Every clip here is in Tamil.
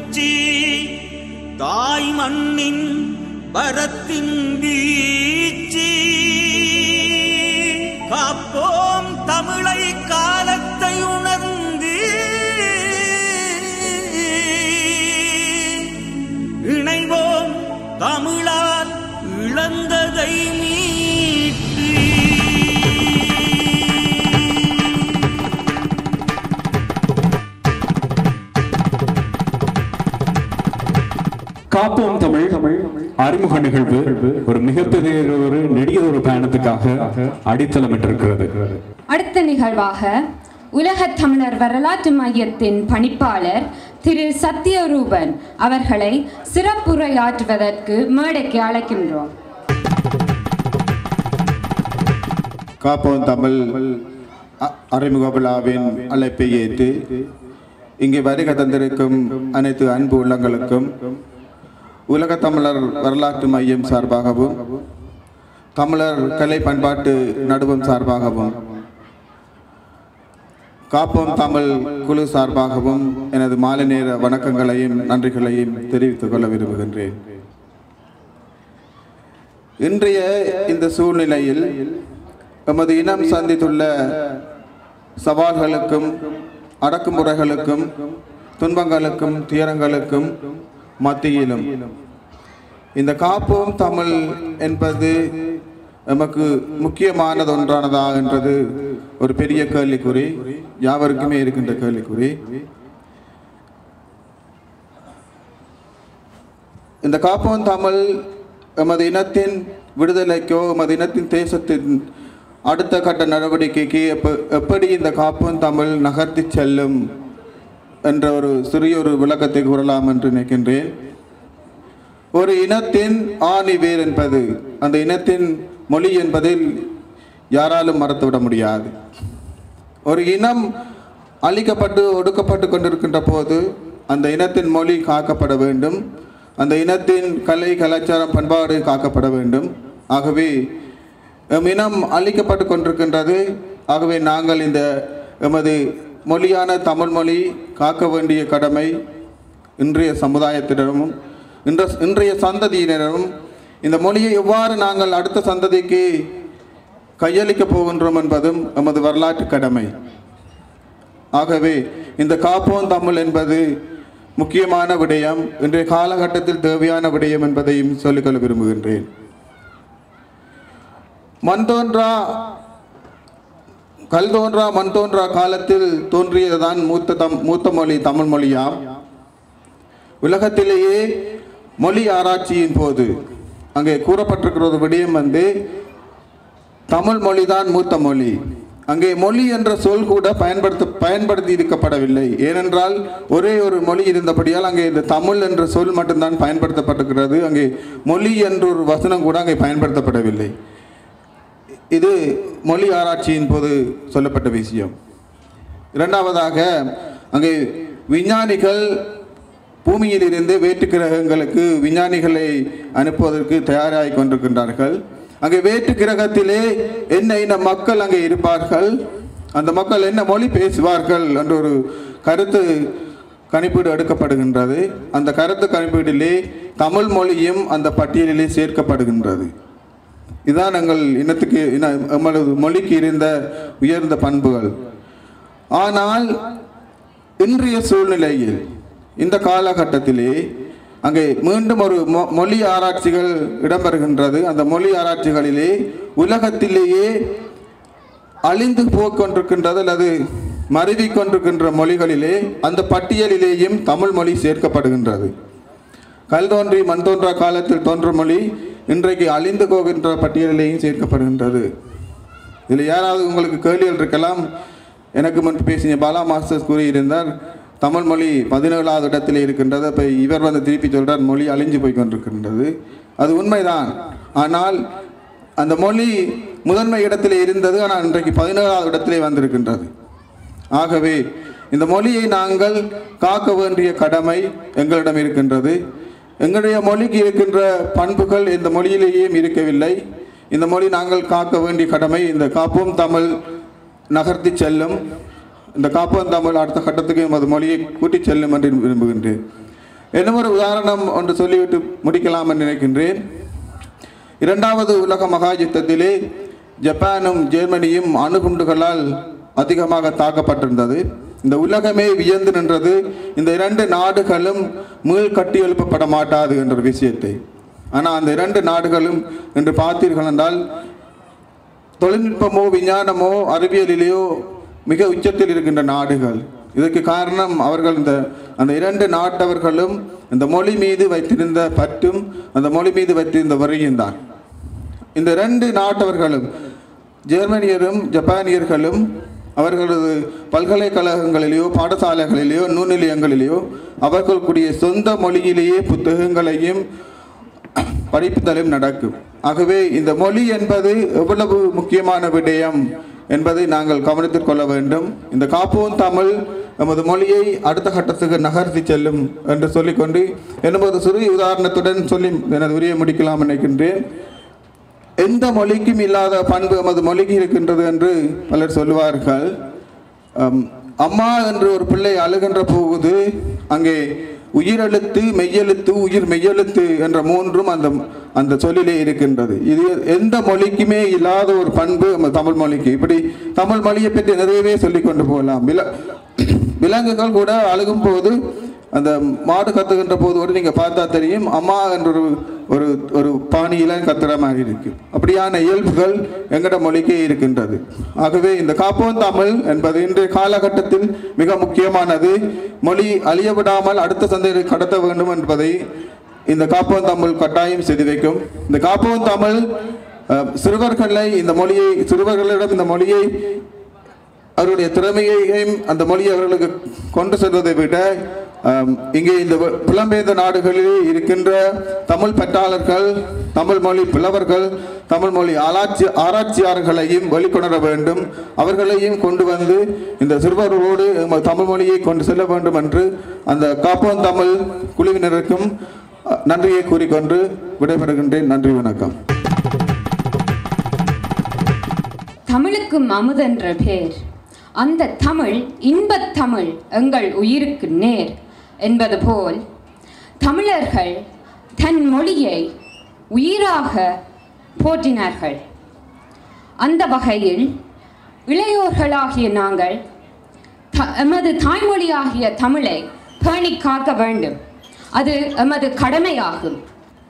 உச்சி தாய் மண்ணின் வரத்தின் வீச்சி காப்போம் தமிழை காலத்தை உணர்ந்து இணைவோம் தமிழால் இழந்ததை மீட்டு காப்போம் தமிழ் அறிமுக நிகழ்வு ஒரு மிகப்பெரிய ஒரு நெடிய ஒரு பயணத்துக்காக அடித்தளமிட்டிருக்கிறது அடுத்த நிகழ்வாக உலகத் தமிழர் வரலாற்று மையத்தின் பணிப்பாளர் திரு சத்யரூபன் அவர்களை சிறப்புரையாற்றுவதற்கு மேடைக்கு அழைக்கின்றோம் காப்போம் தமிழ் அ- அறிமுக விழாவின் அழைப்பை ஏற்று இங்கே வருகை தந்திருக்கும் அனைத்து அன்பு உள்ளங்களுக்கும் உலக தமிழர் வரலாற்று மையம் சார்பாகவும் தமிழர் கலை பண்பாட்டு நடுவம் சார்பாகவும் காப்போம் தமிழ் குழு சார்பாகவும் எனது மாலை நேர வணக்கங்களையும் நன்றிகளையும் தெரிவித்துக் கொள்ள விரும்புகின்றேன் இன்றைய இந்த சூழ்நிலையில் எமது இனம் சந்தித்துள்ள சவால்களுக்கும் அடக்குமுறைகளுக்கும் துன்பங்களுக்கும் துயரங்களுக்கும் மத்தியிலும் இந்த காப்போம் தமிழ் என்பது நமக்கு முக்கியமானது ஒன்றானதா என்றது ஒரு பெரிய கேள்விக்குறி யாவருக்குமே இருக்கின்ற கேள்விக்குறி இந்த காப்போம் தமிழ் எமது இனத்தின் விடுதலைக்கோ எமது இனத்தின் தேசத்தின் அடுத்த கட்ட நடவடிக்கைக்கு எப்ப எப்படி இந்த காப்போம் தமிழ் நகர்த்தி செல்லும் என்ற ஒரு சிறிய ஒரு விளக்கத்தை கூறலாம் என்று நினைக்கின்றேன் ஒரு இனத்தின் ஆணி வேர் என்பது அந்த இனத்தின் மொழி என்பதில் யாராலும் மறந்துவிட முடியாது ஒரு இனம் அழிக்கப்பட்டு ஒடுக்கப்பட்டு கொண்டிருக்கின்ற போது அந்த இனத்தின் மொழி காக்கப்பட வேண்டும் அந்த இனத்தின் கலை கலாச்சாரம் பண்பாடு காக்கப்பட வேண்டும் ஆகவே எம் இனம் அழிக்கப்பட்டு கொண்டிருக்கின்றது ஆகவே நாங்கள் இந்த எமது மொழியான தமிழ் மொழி காக்க வேண்டிய கடமை இன்றைய சமுதாயத்தினரும் இன்ற இன்றைய சந்ததியினரும் இந்த மொழியை எவ்வாறு நாங்கள் அடுத்த சந்ததிக்கு கையளிக்கப் போகின்றோம் என்பதும் எமது வரலாற்று கடமை ஆகவே இந்த காப்போம் தமிழ் என்பது முக்கியமான விடயம் இன்றைய காலகட்டத்தில் தேவையான விடயம் என்பதையும் சொல்லிக்கொள்ள விரும்புகின்றேன் மண் தோன்றா கல் தோன்றா மண் தோன்றா காலத்தில் தோன்றியதுதான் மூத்த தம் மூத்த மொழி தமிழ் மொழியாம் உலகத்திலேயே மொழி ஆராய்ச்சியின் போது அங்கே கூறப்பட்டிருக்கிற ஒரு விடயம் வந்து தமிழ் மொழிதான் மூத்த மொழி அங்கே மொழி என்ற சொல் கூட பயன்படுத்த பயன்படுத்தி இருக்கப்படவில்லை ஏனென்றால் ஒரே ஒரு மொழி இருந்தபடியால் அங்கே இந்த தமிழ் என்ற சொல் மட்டும்தான் பயன்படுத்தப்பட்டிருக்கிறது அங்கே மொழி என்ற ஒரு வசனம் கூட அங்கே பயன்படுத்தப்படவில்லை இது மொழி ஆராய்ச்சியின் போது சொல்லப்பட்ட விஷயம் இரண்டாவதாக அங்கே விஞ்ஞானிகள் பூமியிலிருந்து வேற்று கிரகங்களுக்கு விஞ்ஞானிகளை அனுப்புவதற்கு தயாராகி கொண்டிருக்கின்றார்கள் அங்கே வேற்று கிரகத்திலே என்ன இன மக்கள் அங்கே இருப்பார்கள் அந்த மக்கள் என்ன மொழி பேசுவார்கள் என்ற ஒரு கருத்து கணிப்பீடு எடுக்கப்படுகின்றது அந்த கருத்து கணிப்பீட்டிலே தமிழ் மொழியும் அந்த பட்டியலிலே சேர்க்கப்படுகின்றது இதுதான் எங்கள் இனத்துக்கு இன எமது மொழிக்கு இருந்த உயர்ந்த பண்புகள் ஆனால் இன்றைய சூழ்நிலையில் இந்த காலகட்டத்திலே அங்கே மீண்டும் ஒரு மொ- மொழி ஆராய்ச்சிகள் இடம்பெறுகின்றது அந்த மொழி ஆராய்ச்சிகளிலே உலகத்திலேயே அழிந்து போய்க்கொண்டிருக்கின்றது அல்லது மருவிக் கொண்டிருக்கின்ற மொழிகளிலே அந்த பட்டியலிலேயும் தமிழ் மொழி சேர்க்கப்படுகின்றது கல் தோன்றி மண் தோன்றா காலத்தில் தோன்றும் மொழி இன்றைக்கு அழிந்து போகின்ற பட்டியலிலேயும் சேர்க்கப்படுகின்றது இதில் யாராவது உங்களுக்கு கேள்விகள் இருக்கலாம் எனக்கு முன்பு பேசிய பாலா மாஸ்டர்ஸ் கூறியிருந்தார் தமிழ் மொழி பதினேழாவது இடத்தில் இருக்கின்றது அப்போ இவர் வந்து திருப்பி சொல்றார் மொழி அழிஞ்சு போய் கொண்டிருக்கின்றது அது உண்மைதான் ஆனால் அந்த மொழி முதன்மை இடத்திலே இருந்தது ஆனால் இன்றைக்கு பதினேழாவது இடத்திலே வந்திருக்கின்றது ஆகவே இந்த மொழியை நாங்கள் காக்க வேண்டிய கடமை எங்களிடம் இருக்கின்றது எங்களுடைய மொழிக்கு இருக்கின்ற பண்புகள் இந்த மொழியிலேயும் இருக்கவில்லை இந்த மொழி நாங்கள் காக்க வேண்டிய கடமை இந்த காப்போம் தமிழ் நகர்த்தி செல்லும் இந்த காப்போம் தமிழ் அடுத்த கட்டத்துக்கு எமது மொழியை கூட்டிச் செல்லும் என்று விரும்புகின்றேன் இன்னும் ஒரு உதாரணம் ஒன்று சொல்லிவிட்டு முடிக்கலாம் என்று நினைக்கின்றேன் இரண்டாவது உலக மகா யுத்தத்திலே ஜப்பானும் ஜெர்மனியும் அணுகுண்டுகளால் அதிகமாக தாக்கப்பட்டிருந்தது இந்த உலகமே வியந்து நின்றது இந்த இரண்டு நாடுகளும் மீள் கட்டி எழுப்பப்பட மாட்டாது என்ற விஷயத்தை ஆனால் அந்த இரண்டு நாடுகளும் என்று பார்த்தீர்கள் என்றால் தொழில்நுட்பமோ விஞ்ஞானமோ அறிவியலிலேயோ மிக உச்சத்தில் இருக்கின்ற நாடுகள் இதற்கு காரணம் அவர்கள் இந்த அந்த இரண்டு நாட்டவர்களும் இந்த மொழி மீது வைத்திருந்த பற்றும் அந்த மொழி மீது வைத்திருந்த வரியும் தான் இந்த ரெண்டு நாட்டவர்களும் ஜெர்மனியரும் ஜப்பானியர்களும் அவர்களது பல்கலைக்கழகங்களிலேயோ பாடசாலைகளிலேயோ நூல்நிலையங்களிலேயோ அவர்களுடைய சொந்த மொழியிலேயே புத்தகங்களையும் படிப்புதலும் நடக்கும் ஆகவே இந்த மொழி என்பது எவ்வளவு முக்கியமான விடயம் என்பதை நாங்கள் கவனத்தில் கொள்ள வேண்டும் இந்த காப்போம் தமிழ் நமது மொழியை அடுத்த கட்டத்துக்கு நகர்த்தி செல்லும் என்று சொல்லிக்கொண்டு எனது சிறு உதாரணத்துடன் சொல்லி எனது உரையை முடிக்கலாம் நினைக்கின்றேன் எந்த மொழிக்கும் இல்லாத பண்பு எமது மொழிக்கு இருக்கின்றது என்று பலர் சொல்லுவார்கள் அம், அம்மா என்று ஒரு பிள்ளை அழுகின்ற போது அங்கே உயிரெழுத்து மெய்யெழுத்து உயிர் மெய்யெழுத்து என்ற மூன்றும் அந்த அந்த சொல்லிலே இருக்கின்றது இது எந்த மொழிக்குமே இல்லாத ஒரு பண்பு நம்ம தமிழ் மொழிக்கு இப்படி தமிழ் மொழியை பற்றி நிறையவே சொல்லிக் கொண்டு போகலாம் வில விலங்குகள் கூட அழுகும் போது அந்த மாடு கத்துகின்ற போது கூட நீங்க பார்த்தா தெரியும் அம்மா என்ற ஒரு ஒரு ஒரு பாணியில கத்துற மாதிரி இருக்கு அப்படியான இயல்புகள் எங்கட மொழிக்கே இருக்கின்றது ஆகவே இந்த காப்போன் தமிழ் என்பது இன்றைய காலகட்டத்தில் மிக முக்கியமானது மொழி அழிய விடாமல் அடுத்த சந்தையை கடத்த வேண்டும் என்பதை இந்த காப்போன் தமிழ் கட்டாயம் செய்து வைக்கும் இந்த காப்போன் தமிழ் அஹ், சிறுவர்களை இந்த மொழியை சிறுவர்களிடம் இந்த மொழியை அவருடைய திறமையையும் அந்த மொழியை அவர்களுக்கு கொண்டு செல்வதை விட ஆம், இங்கே இந்த வ- புலம்பெயர்ந்த நாடுகளில் இருக்கின்ற தமிழ் பற்றாளர்கள் தமிழ் மொழி புலவர்கள் தமிழ் மொழி ஆராய்ச்சி ஆராய்ச்சியாளர்களையும் வெளிக்கொணர வேண்டும் அவர்களையும் கொண்டு வந்து இந்த சிறுவர்களோடு எமது தமிழ் மொழியை கொண்டு செல்ல வேண்டும் என்று அந்த காப்போன் தமிழ் குழுவினருக்கும் அ, நன்றியை கூறிக்கொண்டு விடைபெறுகின்றேன் நன்றி வணக்கம் தமிழுக்கும் அமுதென்ற பேர் அந்த தமிழ் இன்பத் தமிழ் எங்கள் உயிருக்கு நேர் என்பது போல் தமிழர்கள் தன் மொழியை உயிராக போற்றினார்கள் அந்த வகையில் இளையோர்களாகிய நாங்கள் த- எமது தாய்மொழியாகிய தமிழை பேணி காக்க வேண்டும் அது எமது கடமையாகும்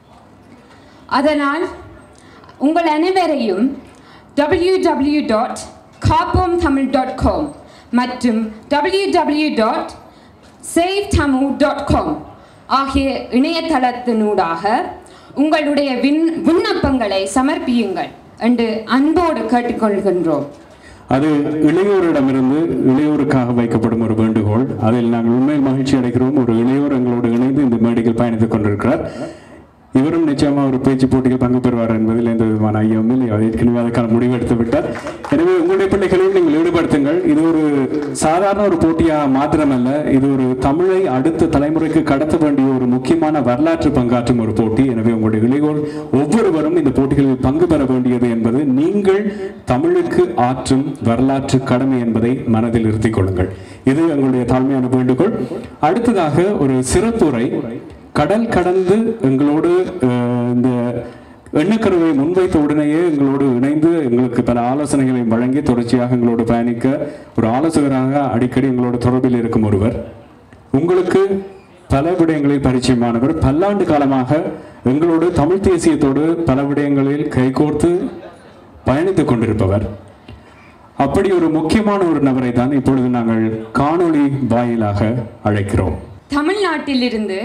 அதனால் உங்கள் அனைவரையும் www.காப்போம் டாட் காப்போம் தமிழ் டாட் காம் மற்றும் www.savetamil.com dot save Tamil dot com ஆகிய இணையதளத்தினூடாக உங்களுடைய விண் விண்ணப்பங்களை சமர்ப்பியுங்கள் என்று அன்போடு கேட்டுக்கொள்கின்றோம் அது இளையோரிடமிருந்து இளையோருக்காக வைக்கப்படும் ஒரு வேண்டுகோள் அதில் நாங்கள் உண்மையில் மகிழ்ச்சி அடைகிறோம் ஒரு இளையோர் எங்களோடு இணைந்து இந்த மேடையில் பயணித்துக் கொண்டிருக்கிறார் இவரும் நிச்சயமா ஒரு பேச்சு போட்டியில் பங்கு பெறுவார் என்பதில் எந்த விதமான ஐயமும் இல்லை அவர் ஏற்கனவே அதற்கான முடிவு எடுத்து விட்டார் எனவே உங்களுடைய பிள்ளைகளையும் நீங்கள் ஈடுபடுத்துங்கள் இது ஒரு சாதாரண ஒரு போட்டியாக மாத்திரமல்ல இது ஒரு தமிழை அடுத்த தலைமுறைக்கு கடத்த வேண்டிய ஒரு முக்கியமான வரலாற்று பங்காற்றும் ஒரு போட்டி எனவே உங்களுடைய இளையோர் ஒவ்வொருவரும் இந்த போட்டிகளில் பங்கு பெற வேண்டியது என்பது நீங்கள் தமிழுக்கு ஆற்றும் வரலாற்று கடமை என்பதை மனதில் இருத்திக் கொள்ளுங்கள் இது எங்களுடைய தாழ்மையான வேண்டுகோள் அடுத்ததாக ஒரு சிறப்புரை கடல் கடந்து எங்களோடு அஹ், இந்த எண்ணக்கருவை முன்வைத்த உடனேயே எங்களோடு இணைந்து எங்களுக்கு பல ஆலோசனைகளை வழங்கி தொடர்ச்சியாக எங்களோடு பயணிக்க ஒரு ஆலோசகராக அடிக்கடி எங்களோடு தொடர்பில் இருக்கும் ஒருவர் உங்களுக்கு பல விடயங்களில் பரிச்சயமானவர் பல்லாண்டு காலமாக எங்களோடு தமிழ் தேசியத்தோடு பல விடயங்களில் கைகோர்த்து பயணித்துக் கொண்டிருப்பவர் அப்படி ஒரு முக்கியமான ஒரு நபரை தான் இப்பொழுது நாங்கள் காணொளி வாயிலாக அழைக்கிறோம் தமிழ்நாட்டிலிருந்து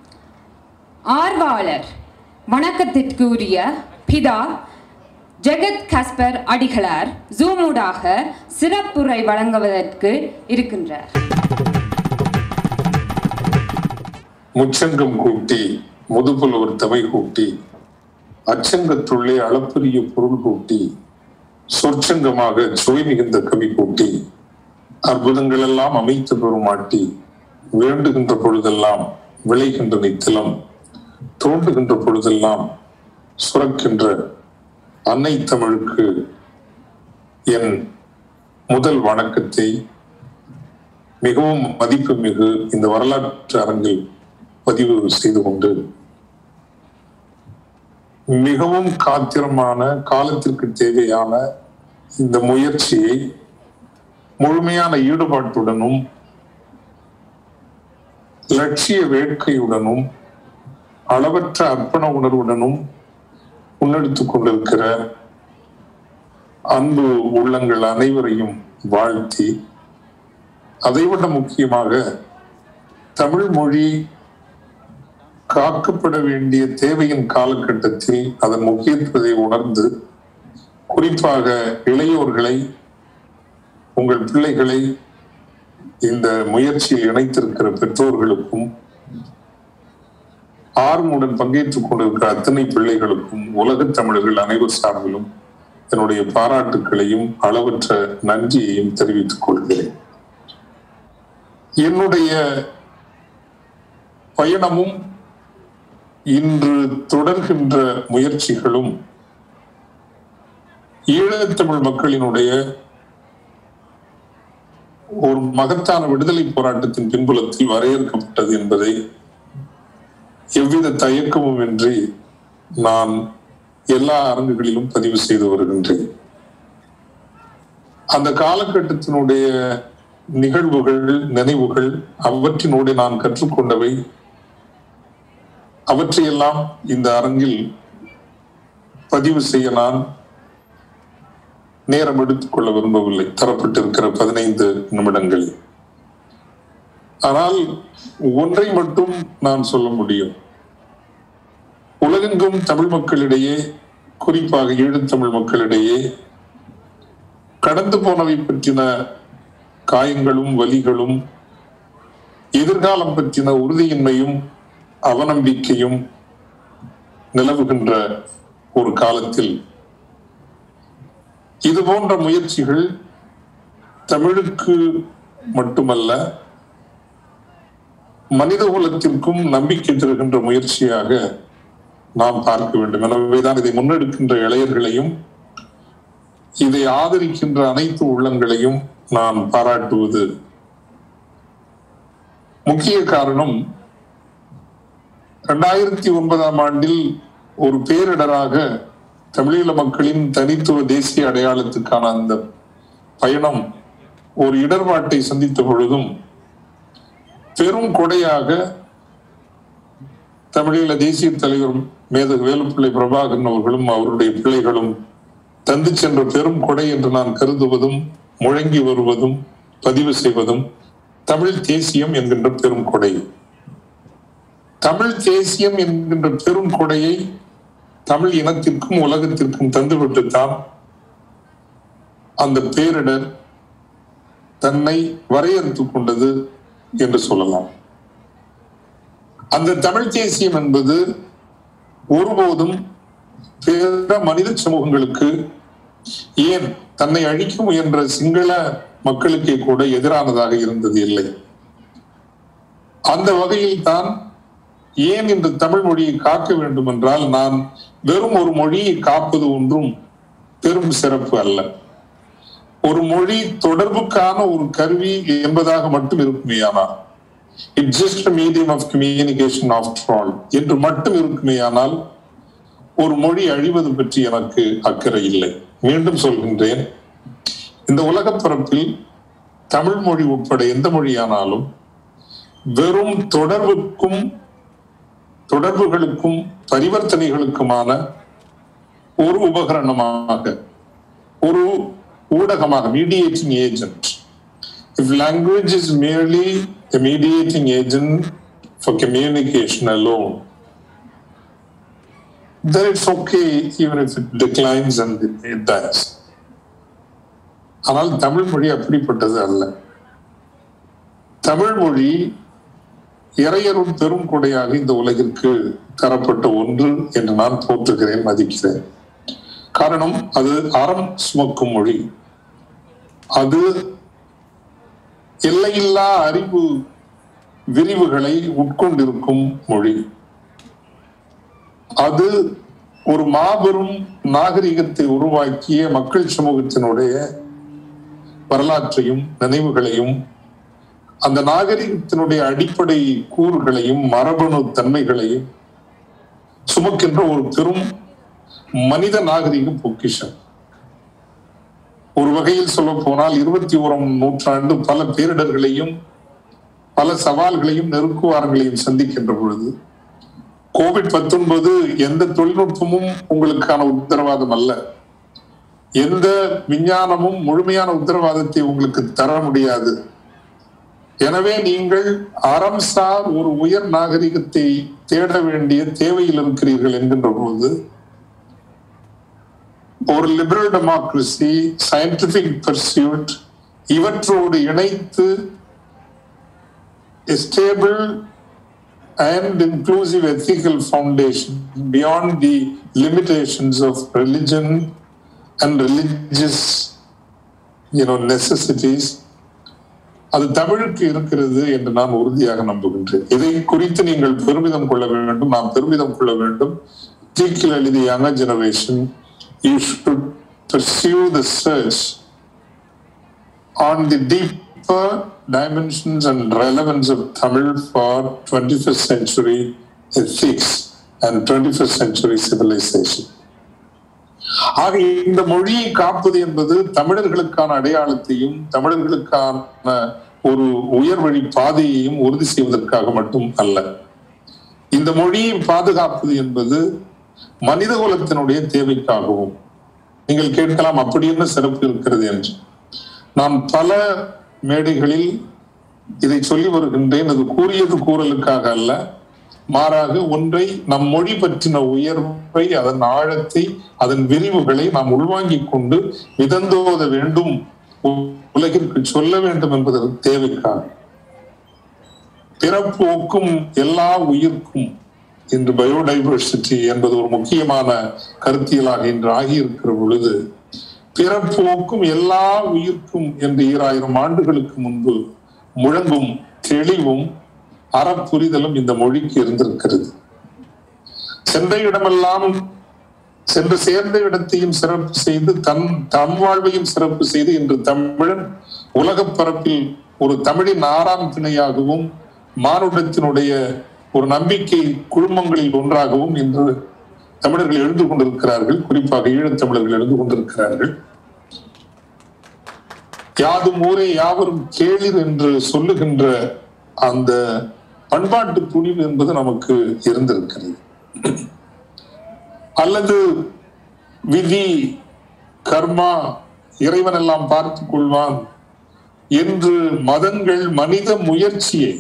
ஆர்வாளர் வணக்கத்திற்குரிய பிதா ஜெகத் கஸ்பர் அடிகளார் ஜூமூடாக சிறப்புரை வழங்குவதற்கு இருக்கின்றார் முச்சங்கம் கூட்டி முதுபுலவர் தமை கூட்டி அச்சங்கத்துள்ளே அளப்பரிய பொருள் கூட்டி சொற்சங்கமாக சுவை மிகுந்த கவி கூட்டி அற்புதங்கள் எல்லாம் அமைத்து பெருமாட்டி வேண்டுகின்ற பொழுதெல்லாம் விளைகின்ற நித்திலம் தோன்றுகின்ற பொழுதெல்லாம் சுரக்கின்ற அன்னை தமிழுக்கு என் முதல் வணக்கத்தை மிகவும் மதிப்புமிகு இந்த வரலாற்று அரங்கில் பதிவு செய்து கொண்டு மிகவும் காத்திரமான காலத்திற்கு தேவையான இந்த முயற்சியை முழுமையான ஈடுபாட்டுடனும் லட்சிய வேட்கையுடனும் அளவற்ற அர்ப்பண உணர்வுடனும் முன்னெடுத்துக் கொண்டிருக்கிற அன்பு உள்ளங்கள் அனைவரையும் வாழ்த்தி அதைவிட முக்கியமாக தமிழ் மொழி காக்கப்பட வேண்டிய தேவையின் காலகட்டத்தில் அதன் முக்கியத்துவத்தை உணர்ந்து குறிப்பாக இளையோர்களை உங்கள் பிள்ளைகளை இந்த முயற்சியில் இணைத்திருக்கிற பெற்றோர்களுக்கும் ஆர்வமுடன் பங்கேற்றுக் கொண்டிருக்கிற அத்தனை பிள்ளைகளுக்கும் உலகத் தமிழர்கள் அனைவர் சார்பிலும் என்னுடைய பாராட்டுக்களையும் அளவற்ற நன்றியையும் தெரிவித்துக் கொள்கிறேன் என்னுடைய பயணமும் இன்று தொடர்கின்ற முயற்சிகளும் ஈழத்தமிழ் மக்களினுடைய ஒரு மகத்தான விடுதலை போராட்டத்தின் பின்புலத்தில் வரையறுக்கப்பட்டது என்பதை எவ்வித தயக்கமும் இன்றி நான் எல்லா அரங்குகளிலும் பதிவு செய்து வருகின்றேன் அந்த காலகட்டத்தினுடைய நிகழ்வுகள் நினைவுகள் அவற்றினோடு நான் கற்றுக்கொண்டவை அவற்றையெல்லாம் இந்த அரங்கில் பதிவு செய்ய நான் நேரம் எடுத்துக்கொள்ள விரும்பவில்லை தரப்பட்டிருக்கிற பதினைந்து நிமிடங்களில் ஆனால் ஒன்றை மட்டும் நான் சொல்ல முடியும் உலகெங்கும் தமிழ் மக்களிடையே குறிப்பாக ஈழத்தமிழ் மக்களிடையே கடந்து போனவை பற்றின காயங்களும் வலிகளும் எதிர்காலம் பற்றின உறுதியின்மையும் அவநம்பிக்கையும் நிலவுகின்ற ஒரு காலத்தில் இது போன்ற முயற்சிகள் தமிழுக்கு மட்டுமல்ல மனித குலத்திற்கும் நம்பிக்கை தருகின்ற முயற்சியாக நாம் பார்க்க வேண்டும் எனவேதான் இதை முன்னெடுக்கின்ற இளையர்களையும் இதை ஆதரிக்கின்ற அனைத்து உள்ளங்களையும் நான் பாராட்டுவது முக்கிய காரணம் இரண்டாயிரத்தி ஒன்பதாம் ஆண்டில் ஒரு பேரிடராக தமிழீழ மக்களின் தனித்துவ தேசிய அடையாளத்துக்கான அந்த பயணம் ஒரு இடர்பாட்டை சந்தித்த பொழுதும் பெரும் கொடையாக தமிழீழ தேசிய தலைவர் மேத வேலுப்பிள்ளை பிரபாகரன் அவர்களும் அவருடைய பிள்ளைகளும் தந்து சென்ற பெரும் கொடை என்று நான் கருதுவதும் முழங்கி வருவதும் பதிவு செய்வதும் தமிழ் தேசியம் என்கின்ற பெரும் கொடை தமிழ் தேசியம் என்கின்ற பெரும் கொடையை தமிழ் இனத்திற்கும் உலகத்திற்கும் தந்துவிட்டுத்தான் அந்த பேரிடர் தன்னை வரையறுத்துக் கொண்டது என்று சொல்லலாம் அந்த தமிழ் தேசியம் என்பது ஒருபோதும் பிற மனித சமூகங்களுக்கு ஏன் தன்னை அழிக்க முயன்ற சிங்கள மக்களுக்கே கூட எதிரானதாக இருந்தது இல்லை அந்த வகையில் தான் ஏன் இந்த தமிழ் மொழியை காக்க வேண்டும் என்றால் நான் வெறும் ஒரு மொழியை காப்பது ஒன்றும் பெரும் சிறப்பு அல்ல ஒரு மொழி தொடர்புக்கான ஒரு கருவி என்பதாக மட்டும் இருக்குமேயானால் it just medium of communication after all என்று மட்டும் இருக்குமேயானால் ஒரு மொழி அழிவது பற்றி எனக்கு அக்கறை இல்லை மீண்டும் சொல்கின்றேன் இந்த உலகப் பரப்பில் தமிழ் மொழி உட்பட எந்த மொழியானாலும் வெறும் தொடர்புக்கும் தொடர்புகளுக்கும் பரிவர்த்தனைகளுக்குமான ஒரு உபகரணமாக ஒரு ஊடகமாக mediating agent if language is merely a mediating agent for communication alone then it's okay even if it declines and it dies ஆனால் தமிழ் மொழி அப்படிப்பட்டது அல்ல தமிழ் மொழி இறையரும் பெரும் கொடையாக இந்த உலகிற்கு தரப்பட்ட ஒன்று என்று நான் போற்றுகிறேன் மதிக்கிறேன் காரணம் அது அறம் சுமக்கும் மொழி அது எல்லையில்லா அறிவு விரிவுகளை உட்கொண்டிருக்கும் மொழி அது ஒரு மாபெரும் நாகரிகத்தை உருவாக்கிய மக்கள் சமூகத்தினுடைய வரலாற்றையும் நினைவுகளையும் அந்த நாகரிகத்தினுடைய அடிப்படை கூறுகளையும் மரபணு தன்மைகளையும் சுமக்கின்ற ஒரு பெரும் மனித நாகரிக பொக்கிஷம் ஒரு வகையில் சொல்ல போனால் இருபத்தி ஓராம் நூற்றாண்டு பல பேரிடர்களையும் பல சவால்களையும் நெருக்குவாரங்களையும் சந்திக்கின்ற பொழுது கோவிட் பத்தொன்பது எந்த தொழில்நுட்பமும் உங்களுக்கான உத்தரவாதம் அல்ல எந்த விஞ்ஞானமும் முழுமையான உத்தரவாதத்தை உங்களுக்கு தர முடியாது எனவே நீங்கள் அறம் சார் ஒரு உயர் நாகரிகத்தை தேட வேண்டிய தேவையில் இருக்கிறீர்கள் என்கின்ற போது ஒரு லிபரல் டெமோக்ரஸி சயின்டிபிக் பர்சியூட் இவற்றோடு இணைத்து stable and inclusive ethical foundation beyond the limitations of religion and religious you know necessities அது தமிழுக்கு இருக்கிறது என்று நான் உறுதியாக நம்புகின்றேன் இதை குறித்து நீங்கள் பெருமிதம் கொள்ள வேண்டும் நாம் பெருமிதம் கொள்ள வேண்டும் particularly the younger generation you should pursue the search on the deeper dimensions and relevance of Tamil for 21st century ethics and 21st century civilization. ஆக இந்த மொழியை காப்பது என்பது தமிழர்களுக்கான அடையாளத்தையும் தமிழர்களுக்கான ஒரு உயர் வழி பாதையையும் உறுதி செய்வதற்காக மட்டும் அல்ல இந்த மொழியை பாதுகாப்பது என்பது மனித குலத்தினுடைய தேவைக்காகவும் நீங்கள் கேட்கலாம் அப்படி என்ன சிறப்பு இருக்கிறது என்று நான் பல மேடைகளில் இதை சொல்லி வருகின்றேன் அது கூறியது கூறலுக்காக அல்ல மாறாக ஒன்றை நம் மொழி பற்றின உயர்வை அதன் ஆழத்தை அதன் விரிவுகளை நாம் உள்வாங்கிக் கொண்டு மிதந்தோத வேண்டும் உலகிற்கு சொல்ல வேண்டும் என்பதற்கு தேவைக்காக பிறப்பு ஒக்கும் எல்லா உயிர்க்கும் இன்று பயோடைவர்சிட்டி என்பது ஒரு முக்கியமான கருத்தியலாக இன்று ஆகியிருக்கிற பொழுது பிறப்போக்கும் எல்லா உயிர்க்கும் என்று ஈராயிரம் ஆண்டுகளுக்கு முன்பு முழங்கும் தெளிவும் அறப்புரிதலும் இந்த மொழிக்கு இருந்திருக்கிறது சென்ற இடமெல்லாம் சென்று சேர்ந்த இடத்தையும் சிறப்பு செய்து தன் தம் வாழ்வையும் சிறப்பு செய்து இன்று தமிழன் உலக பரப்பில் ஒரு தமிழின் ஆறாம் திணையாகவும் மானுடத்தினுடைய ஒரு நம்பிக்கை குழுமங்களில் ஒன்றாகவும் இன்று தமிழர்கள் எழுந்து கொண்டிருக்கிறார்கள் குறிப்பாக ஈழத்தமிழர்கள் எழுந்து கொண்டிருக்கிறார்கள் யாதும் ஊரே யாவரும் கேளிர் என்று சொல்லுகின்ற அந்த பண்பாட்டு துணிவு என்பது நமக்கு இருந்திருக்கிறது அல்லது விதி கர்மா இறைவன் எல்லாம் பார்த்துக் கொள்வான் என்று மதங்கள் மனித முயற்சியை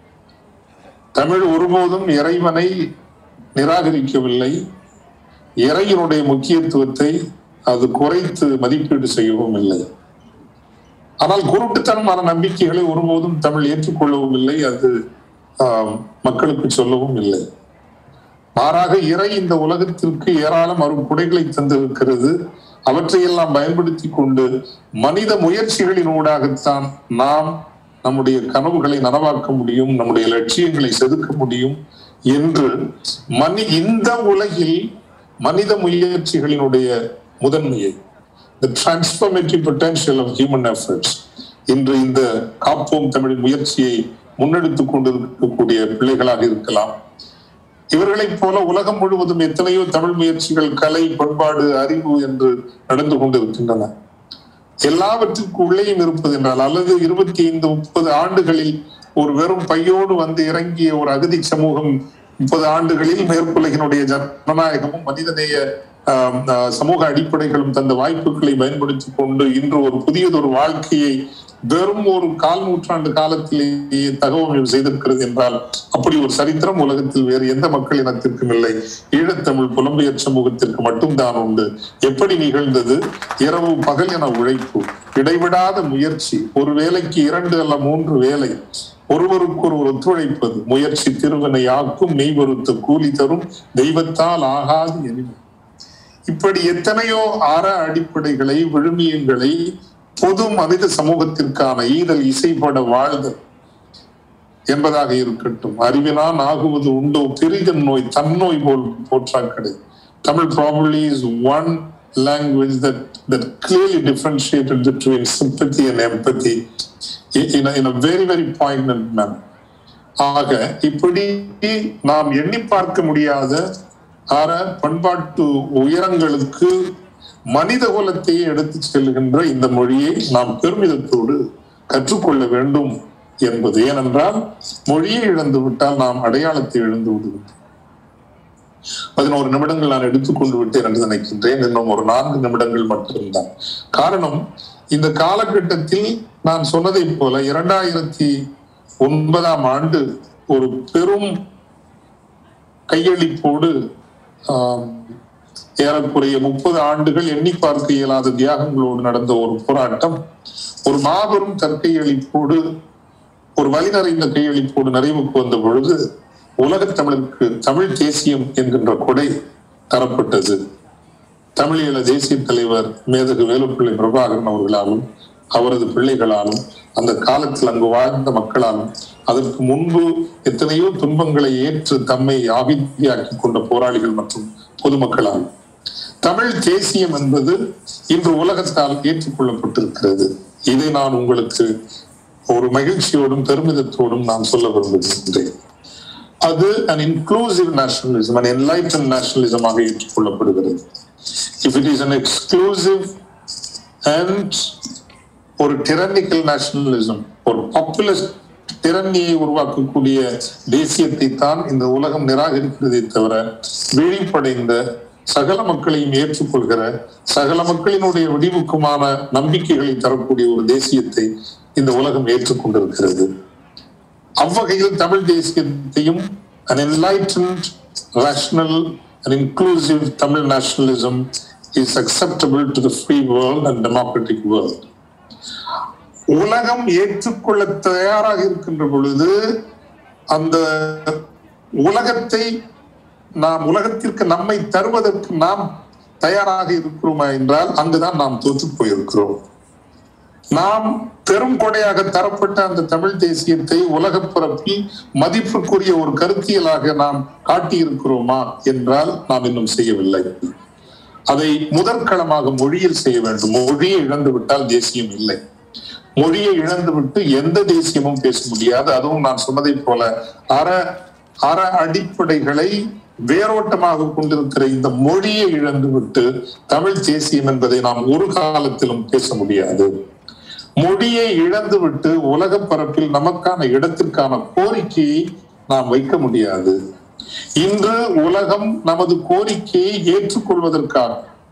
தமிழ் ஒருபோதும் இறைவனை நிராகரிக்கவில்லை இறையினுடைய முக்கியத்துவத்தை அது குறைத்து மதிப்பீடு செய்யவும் இல்லை ஆனால் குருட்டுத்தனமான நம்பிக்கைகளை ஒருபோதும் தமிழ் ஏற்றுக்கொள்ளவும் இல்லை அது மக்களுக்கு சொல்லவும் இல்லை மாறாக இறை இந்த உலகத்திற்கு ஏராளம் அரும் குடைகளை தந்திருக்கிறது அவற்றையெல்லாம் பயன்படுத்தி கொண்டு மனித முயற்சிகளின் ஊடாகத்தான் நாம் நம்முடைய கனவுகளை நனவாக்க முடியும் நம்முடைய லட்சியங்களை செதுக்க முடியும் என்று மனி இந்த உலகில் மனித முயற்சிகளினுடைய முதன்மையை the transformative potential of human efforts இன்று இந்த காப்போம் தமிழ் முயற்சியை முன்னெடுத்துக் கொண்டிருக்கக்கூடிய பிள்ளைகளாக இருக்கலாம் இவர்களைப் போல உலகம் முழுவதும் எத்தனையோ தமிழ் முயற்சிகள் கலை பண்பாடு அறிவு என்று நடந்து கொண்டிருக்கின்றன எல்லாவற்றுக்கும் உள்ளேயும் இருப்பது என்றால் அல்லது இருபத்தி ஐந்து முப்பது ஆண்டுகளில் ஒரு வெறும் பையோடு வந்து இறங்கிய ஒரு அகதி சமூகம் முப்பது ஆண்டுகளில் மேற்குலகினுடைய ஜனநாயகமும் மனிதநேய சமூக அடிப்படைகளும் தந்த வாய்ப்புகளை பயன்படுத்தி கொண்டு இன்று ஒரு புதியதொரு வாழ்க்கையை வெறும் ஒரு கால் நூற்றாண்டு காலத்திலேயே தகவல் செய்திருக்கிறது என்றால் அப்படி ஒரு சரித்திரம் உலகத்தில் வேறு எந்த மக்கள் இனத்திற்கும் இல்லை ஈழத்தமிழ் புலம்பெயர் சமூகத்திற்கு மட்டும்தான் உண்டு எப்படி நிகழ்ந்தது இரவு பகல் என உழைப்பு இடைவிடாத முயற்சி ஒரு வேலைக்கு இரண்டு அல்ல மூன்று வேலை ஒருவருக்கு ஒரு ஒத்துழைப்பது முயற்சி திருவனை ஆக்கும் மெய் பொறுத்த கூலி தரும் தெய்வத்தால் ஆகாது எனினும் இப்படி எத்தனையோ அற அடிப்படைகளை விழுமியங்களை பொது மனித சமூகத்திற்கான ஈதல் இசைப்பட வாழ்தல் என்பதாக இருக்கட்டும் அறிவினான் ஆகுவது உண்டோ பெரிதன் நோய் தன்னோய் போல் போற்றாக்கடை Tamil probably is one language that that clearly differentiated between sympathy and empathy in a, in a very very poignant manner ஆக இப்படி நாம் எண்ணி பார்க்க முடியாத அற பண்பாட்டு உயரங்களுக்கு மனித குலத்தையே எடுத்து செல்கின்ற இந்த மொழியை நாம் பெருமிதத்தோடு கற்றுக்கொள்ள வேண்டும் என்பது ஏனென்றால் மொழியை இழந்து விட்டால் நாம் அடையாளத்தை இழந்து விடுகிறோம் பதினோரு நிமிடங்கள் நான் எடுத்துக்கொண்டு விட்டேன் என்று நினைக்கின்றேன் இன்னும் ஒரு நான்கு நிமிடங்கள் மட்டும்தான் காரணம் இந்த காலகட்டத்தில் நான் சொன்னதைப் போல இரண்டாயிரத்தி ஒன்பதாம் ஆண்டு ஒரு பெரும் கையளிப்போடு ஆம், ஏறக்குறைய முப்பது ஆண்டுகள் எண்ணி பார்க்க இயலாத தியாகங்களோடு நடந்த ஒரு போராட்டம் ஒரு மாபெரும் தற்கையளிப்போடு ஒரு வழி நிறைந்த கையளிப்போடு நிறைவுக்கு வந்த பொழுது உலகத் தமிழுக்கு தமிழ் தேசியம் என்கின்ற கொடை தரப்பட்டது தமிழீழ தேசிய தலைவர் மேதகு வேலுப்பிள்ளை பிரபாகரன் அவர்களாலும் அவரது பிள்ளைகளாலும் அந்த காலத்தில் அங்கு வாழ்ந்த மக்களாலும் அதற்கு முன்பு எத்தனையோ துன்பங்களை ஏற்று தம்மை ஆவிதியாக்கி கொண்ட போராளிகள் மற்றும் பொதுமக்களாலும் தமிழ் தேசியம் என்பது இன்று உலகத்தால் ஏற்றுக்கொள்ளப்பட்டிருக்கிறது இதை நான் உங்களுக்கு ஒரு மகிழ்ச்சியோடும் பெருமிதத்தோடும் நான் சொல்ல விரும்புகின்றேன் அது an inclusive nationalism an enlightened nationalism ஆக ஏற்றுக்கொள்ளப்படுகிறது if it is an exclusive and ஒரு tyrannical nationalism ஒரு பாப்புலர் திறன்னியை உருவாக்கக்கூடிய தேசியத்தை தான் இந்த உலகம் நிராகரிக்கிறதே தவிர விழிப்படைந்த சகல மக்களையும் ஏற்றுக்கொள்கிற சகல மக்களினுடைய விடிவுக்குமான நம்பிக்கைகளை தரக்கூடிய ஒரு தேசியத்தை இந்த உலகம் ஏற்றுக்கொண்டிருக்கிறது அவ்வகையில் Tamil தேசியத்தையும் an enlightened rational and inclusive Tamil nationalism is acceptable to the free world and democratic world. உலகம் ஏற்றுக்கொள்ள தயாராக இருக்கின்ற பொழுது அந்த உலகத்தை நாம் உலகத்திற்கு நம்மை தருவதற்கு நாம் தயாராக இருக்கிறோமா என்றால் அங்குதான் நாம் தோற்று போயிருக்கிறோம் நாம் பெரும் கொடையாக தரப்பட்ட அந்த தமிழ் தேசியத்தை உலக பரப்பில் மதிப்புக்குரிய ஒரு கருத்தியலாக நாம் காட்டியிருக்கிறோமா என்றால் நாம் இன்னும் செய்யவில்லை அதை முதற்களமாக மொழியில் செய்ய வேண்டும் மொழியை இழந்து விட்டால் தேசியம் இல்லை மொழியை இழந்துவிட்டு எந்த தேசியமும் பேச முடியாது அதுவும் நான் சொன்னதைப் போல அற அற அடிப்படைகளை வேரோட்டமாக கொண்டிருக்கிற இந்த மொழியை இழந்துவிட்டு தமிழ் தேசியம் என்பதை நாம் ஒரு காலத்திலும் பேச முடியாது மொழியை இழந்துவிட்டு உலக பரப்பில் நமக்கான இடத்திற்கான கோரிக்கையை நாம் வைக்க முடியாது இன்று உலகம் நமது கோரிக்கையை ஏற்றுக்கொள்வதற்காக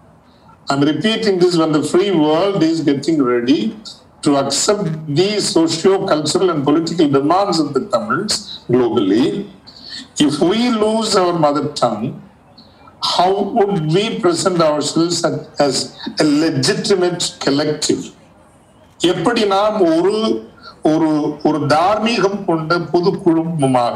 I'm repeating this when the free world is getting ready to accept these socio-cultural and political demands of the Tamils globally. If we lose our mother tongue, how would we present ourselves as a legitimate collective? எப்படி நாம் ஒரு ஒரு ஒரு தார்மீகம் கொண்ட பொது குழுமமாக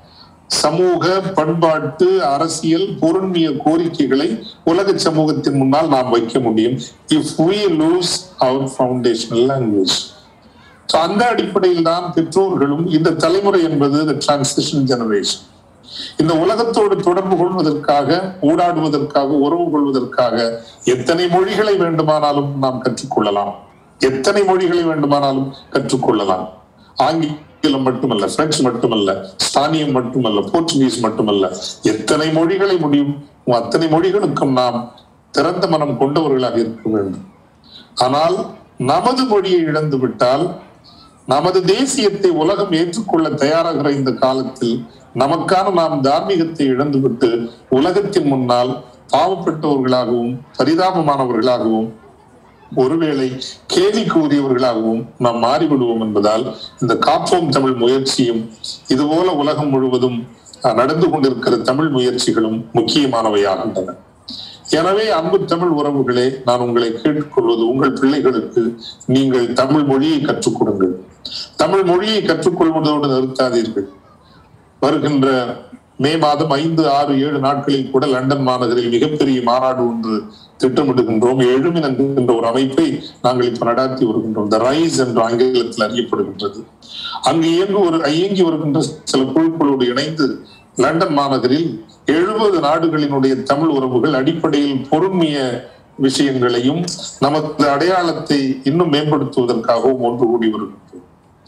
சமூக பண்பாட்டு அரசியல் பொருண்மைய கோரிக்கைகளை உலக சமூகத்தின் முன்னால் நாம் வைக்க முடியும் if we lose our foundational language அந்த அடிப்படையில் தான் பெற்றோர்களும் இந்த தலைமுறை என்பது the டிரான்சிஷன் ஜெனரேஷன் இந்த உலகத்தோடு தொடர்பு கொள்வதற்காக ஊடாடுவதற்காக உறவு கொள்வதற்காக எத்தனை மொழிகளை வேண்டுமானாலும் நாம் கற்றுக்கொள்ளலாம் எத்தனை மொழிகளை வேண்டுமானாலும் கற்றுக்கொள்ளலாம் ஆங்கிலம் மட்டுமல்ல பிரெஞ்சு மட்டுமல்ல ஸ்பானியம் மட்டுமல்ல போர்ச்சுகீஸ் மட்டுமல்ல எத்தனை மொழிகளை முடியும் அத்தனை மொழிகளுக்கும் நாம் திறந்த மனம் கொண்டவர்களாக இருக்க வேண்டும் ஆனால் நமது மொழியை இழந்து விட்டால் நமது தேசியத்தை உலகம் ஏற்றுக்கொள்ள தயாராகிற இந்த காலத்தில் நமக்கான நாம் தார்மீகத்தை இழந்துவிட்டு உலகத்தின் முன்னால் பாவப்பட்டவர்களாகவும் பரிதாபமானவர்களாகவும் ஒருவேளை கேலிக்கு உரியவர்களாகவும் நாம் மாறிவிடுவோம் என்பதால் இந்த காப்போம் தமிழ் முயற்சியும் இதுபோல உலகம் முழுவதும் அஹ், நடந்து கொண்டிருக்கிற தமிழ் முயற்சிகளும் முக்கியமானவையாகின்றன எனவே அன்பு தமிழ் உறவுகளே நான் உங்களை கேட்டுக்கொள்வது உங்கள் பிள்ளைகளுக்கு நீங்கள் தமிழ் மொழியை கற்றுக் கொடுங்கள் தமிழ் மொழியை கற்றுக்கொள்வதோடு நிறுத்தாதீர்கள் வருகின்ற மே மாதம் ஐந்து ஆறு ஏழு நாட்களில் கூட லண்டன் மாநகரில் மிகப்பெரிய மாநாடு ஒன்று திட்டமிடுகின்றோம் எழுமின் என்கின்ற ஒரு அமைப்பை நாங்கள் இப்ப நடாத்தி வருகின்றோம் த ரைஸ் என்று ஆங்கிலத்தில் அறியப்படுகின்றது அங்கு இயங்கு ஒரு இயங்கி வருகின்ற சில குழுக்களோடு இணைந்து லண்டன் மாநகரில் எழுபது நாடுகளினுடைய தமிழ் உறவுகள் அடிப்படையில் பொருண்மைய விஷயங்களையும் நமது அடையாளத்தை இன்னும் மேம்படுத்துவதற்காகவும் ஒன்று கூடி வருகின்றோம்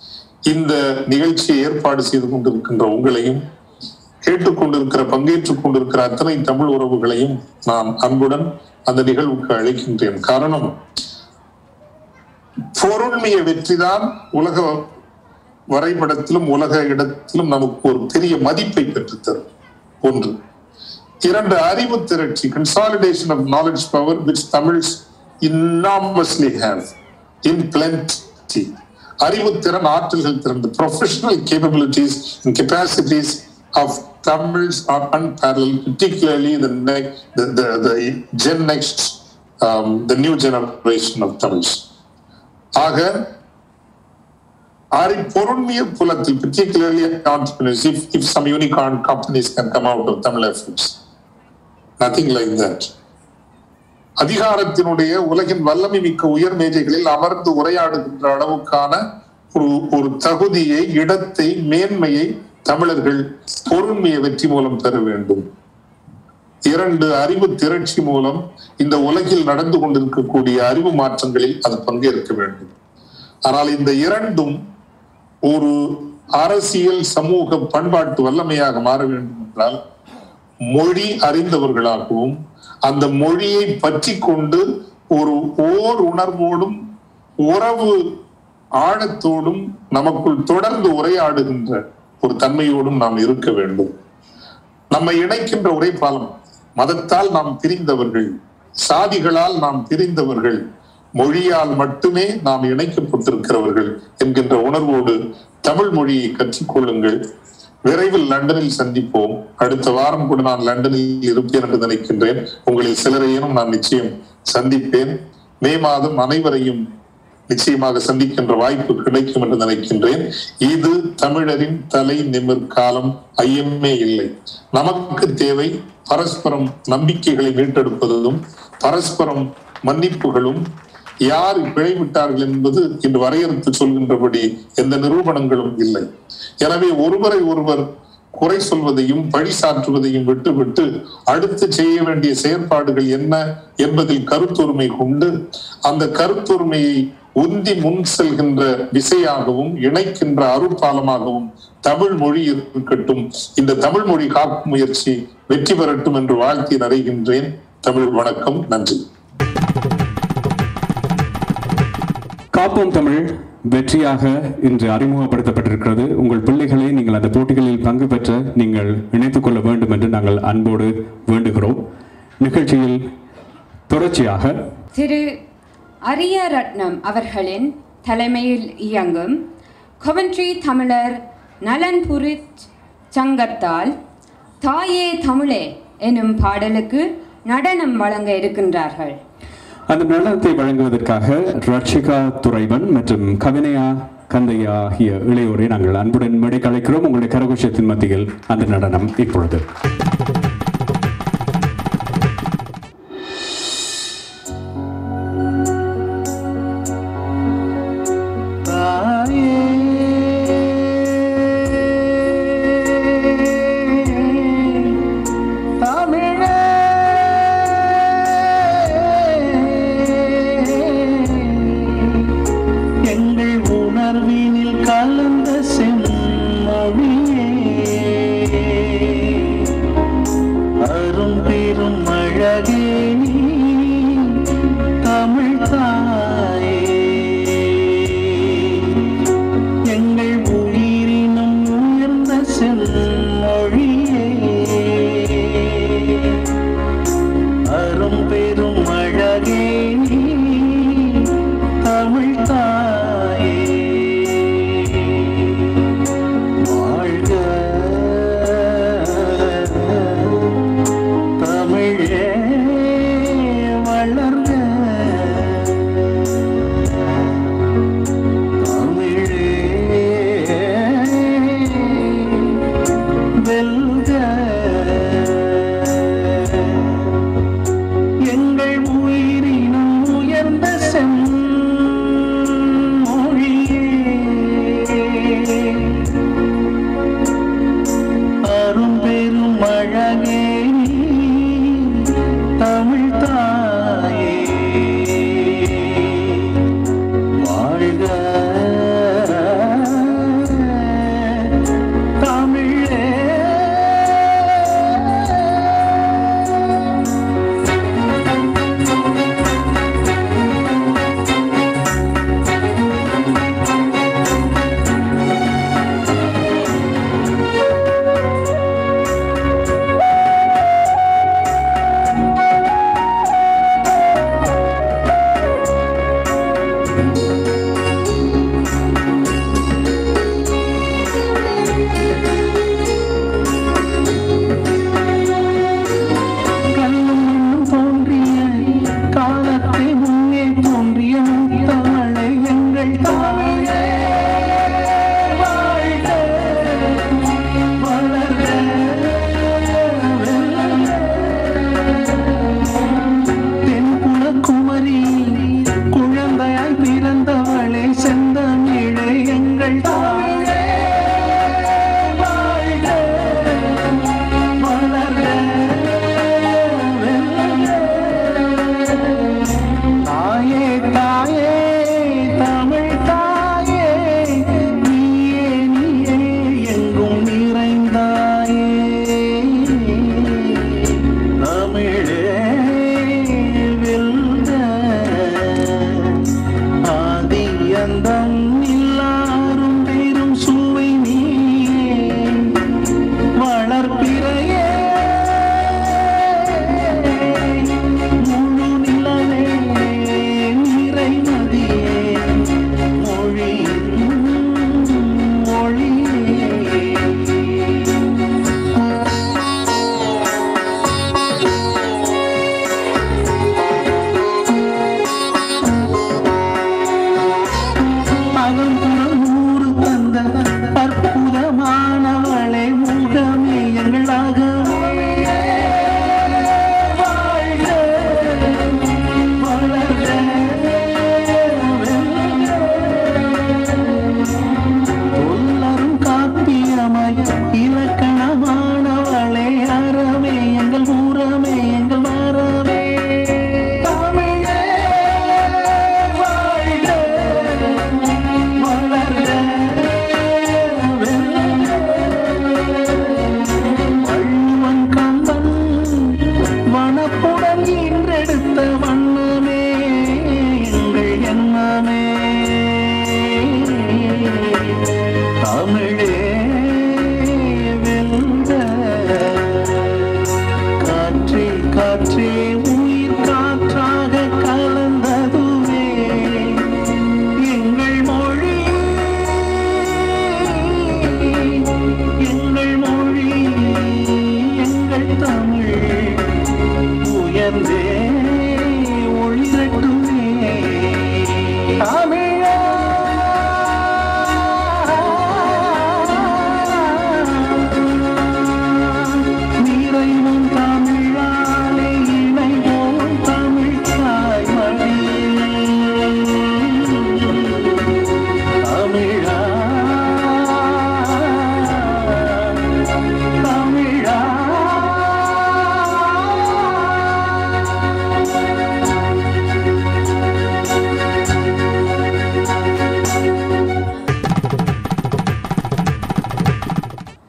இந்த நிகழ்ச்சியை ஏற்பாடு செய்து கொண்டிருக்கின்ற உங்களையும் கேட்டுக்கொண்டிருக்கிற பங்கேற்றுக் கொண்டிருக்கிற அத்தனை தமிழ் உறவுகளையும் நான் அன்புடன் அந்த நிகழ்வுக்கு அழைக்கின்றேன் காரணம் பொருண்மைய வெற்றிதான் உலக வரைபடத்திலும் உலக இடத்திலும் நமக்கு ஒரு பெரிய மதிப்பை பெற்றுத்தரும் ஒன்று இரண்டு அறிவு திரட்சி consolidation of knowledge power which Tamils enormously have in plenty அறிவுத்திறன் ஆற்றல்கள் திறந்து professional capabilities and capacities of Tamils are unparalleled particularly the, ne- the, the, the gen next um, the new generation of Tamils ஆக are பொருண்மைய புலத்தில் particularly entrepreneurs if, if some unicorn companies can come out of Tamil efforts nothing like that அதிகாரத்தினுடைய உலகின் வல்லமை மிக்க உயர் மேஜைகளில் அமர்ந்து உரையாடுகின்ற அளவுக்கான ஒரு ஒரு தகுதியை இடத்தை மேன்மையை தமிழர்கள் பொருண்மைய வெற்றி மூலம் பெற வேண்டும் இரண்டு அறிவு திரட்சி மூலம் இந்த உலகில் நடந்து கொண்டிருக்கக்கூடிய அறிவு மாற்றங்களில் அது பங்கேற்க வேண்டும் ஆனால் இந்த இரண்டும் ஒரு அரசியல் சமூக பண்பாட்டு வல்லமையாக மாற வேண்டும் என்றால் மொழி அறிந்தவர்களாகவும் அந்த மொழியை பற்றி கொண்டு ஒரு ஓர் உணர்வோடும் உறவு ஆழத்தோடும் நமக்குள் தொடர்ந்து உரையாடுகின்ற ஒரு தன்மையோடும் நாம் இருக்க வேண்டும் நம்மை இணைக்கின்ற ஒரே பாலம் மதத்தால் நாம் பிரிந்தவர்கள் சாதிகளால் நாம் பிரிந்தவர்கள் மொழியால் மட்டுமே நாம் இணைக்கப்பட்டிருக்கிறவர்கள் என்கின்ற உணர்வோடு தமிழ் மொழியை கற்றுக்கொள்ளுங்கள் விரைவில் லண்டனில் சந்திப்போம் அடுத்த வாரம் கூட நான் லண்டனில் இருப்பேன் என்று நினைக்கின்றேன் உங்களில் சிலரையும் நான் நிச்சயம் சந்திப்பேன் மே மாதம் அனைவரையும் நிச்சயமாக சந்திக்கின்ற வாய்ப்பு கிடைக்கும் என்று நினைக்கின்றேன் இது தமிழரின் தலை நிமிர் காலம் ஐயமே இல்லை நமக்கு தேவை பரஸ்பரம் நம்பிக்கைகளை மீட்டெடுப்பதும் பரஸ்பரம் மன்னிப்புகளும் யார் பிழைவிட்டார்கள் என்பது இன்று வரையறுத்து சொல்கின்றபடி எந்த நிரூபணங்களும் இல்லை எனவே ஒருவரை ஒருவர் குறை சொல்வதையும் பழி சாற்றுவதையும் விட்டுவிட்டு அடுத்து செய்ய வேண்டிய செயற்பாடுகள் என்ன என்பதில் கருத்தொருமை கொண்டு அந்த கருத்தொருமையை உந்தி முன் செல்கின்ற விசையாகவும் இணைக்கின்ற அருட்பாலமாகவும் தமிழ் மொழி இருக்கட்டும் இந்த தமிழ் மொழி காக்கும் முயற்சி வெற்றி பெறட்டும் என்று வாழ்த்தி நிறைகின்றேன் தமிழ் வணக்கம் நன்றி காப்போம் தமிழ் வெற்றியாக இன்று அறிமுகப்படுத்தப்பட்டிருக்கிறது உங்கள் பிள்ளைகளை நீங்கள் அந்த போட்டிகளில் பங்கு பெற்ற நீங்கள் இணைத்துக் கொள்ள வேண்டும் என்று நாங்கள் அன்போடு வேண்டுகிறோம் நிகழ்ச்சியில் தொடர்ச்சியாக திரு அரியரட்னம் அவர்களின் தலைமையில் இயங்கும் கொவன்ட்ரி தமிழர் நலன்புரிச் சங்கத்தால் தாயே தமிழே எனும் பாடலுக்கு நடனம் வழங்க இருக்கின்றார்கள் அந்த நடனத்தை வழங்குவதற்காக ரட்சிகா துரைவன் மற்றும் கவினயா கந்தையா ஆகிய இளையோரை நாங்கள் அன்புடன் மேடை கலைக்கிறோம் உங்களுடைய கரகோஷத்தின் மத்தியில் அந்த நடனம் இப்பொழுது எங்கள் உணர்வினில் கலந்த செம்மொழியே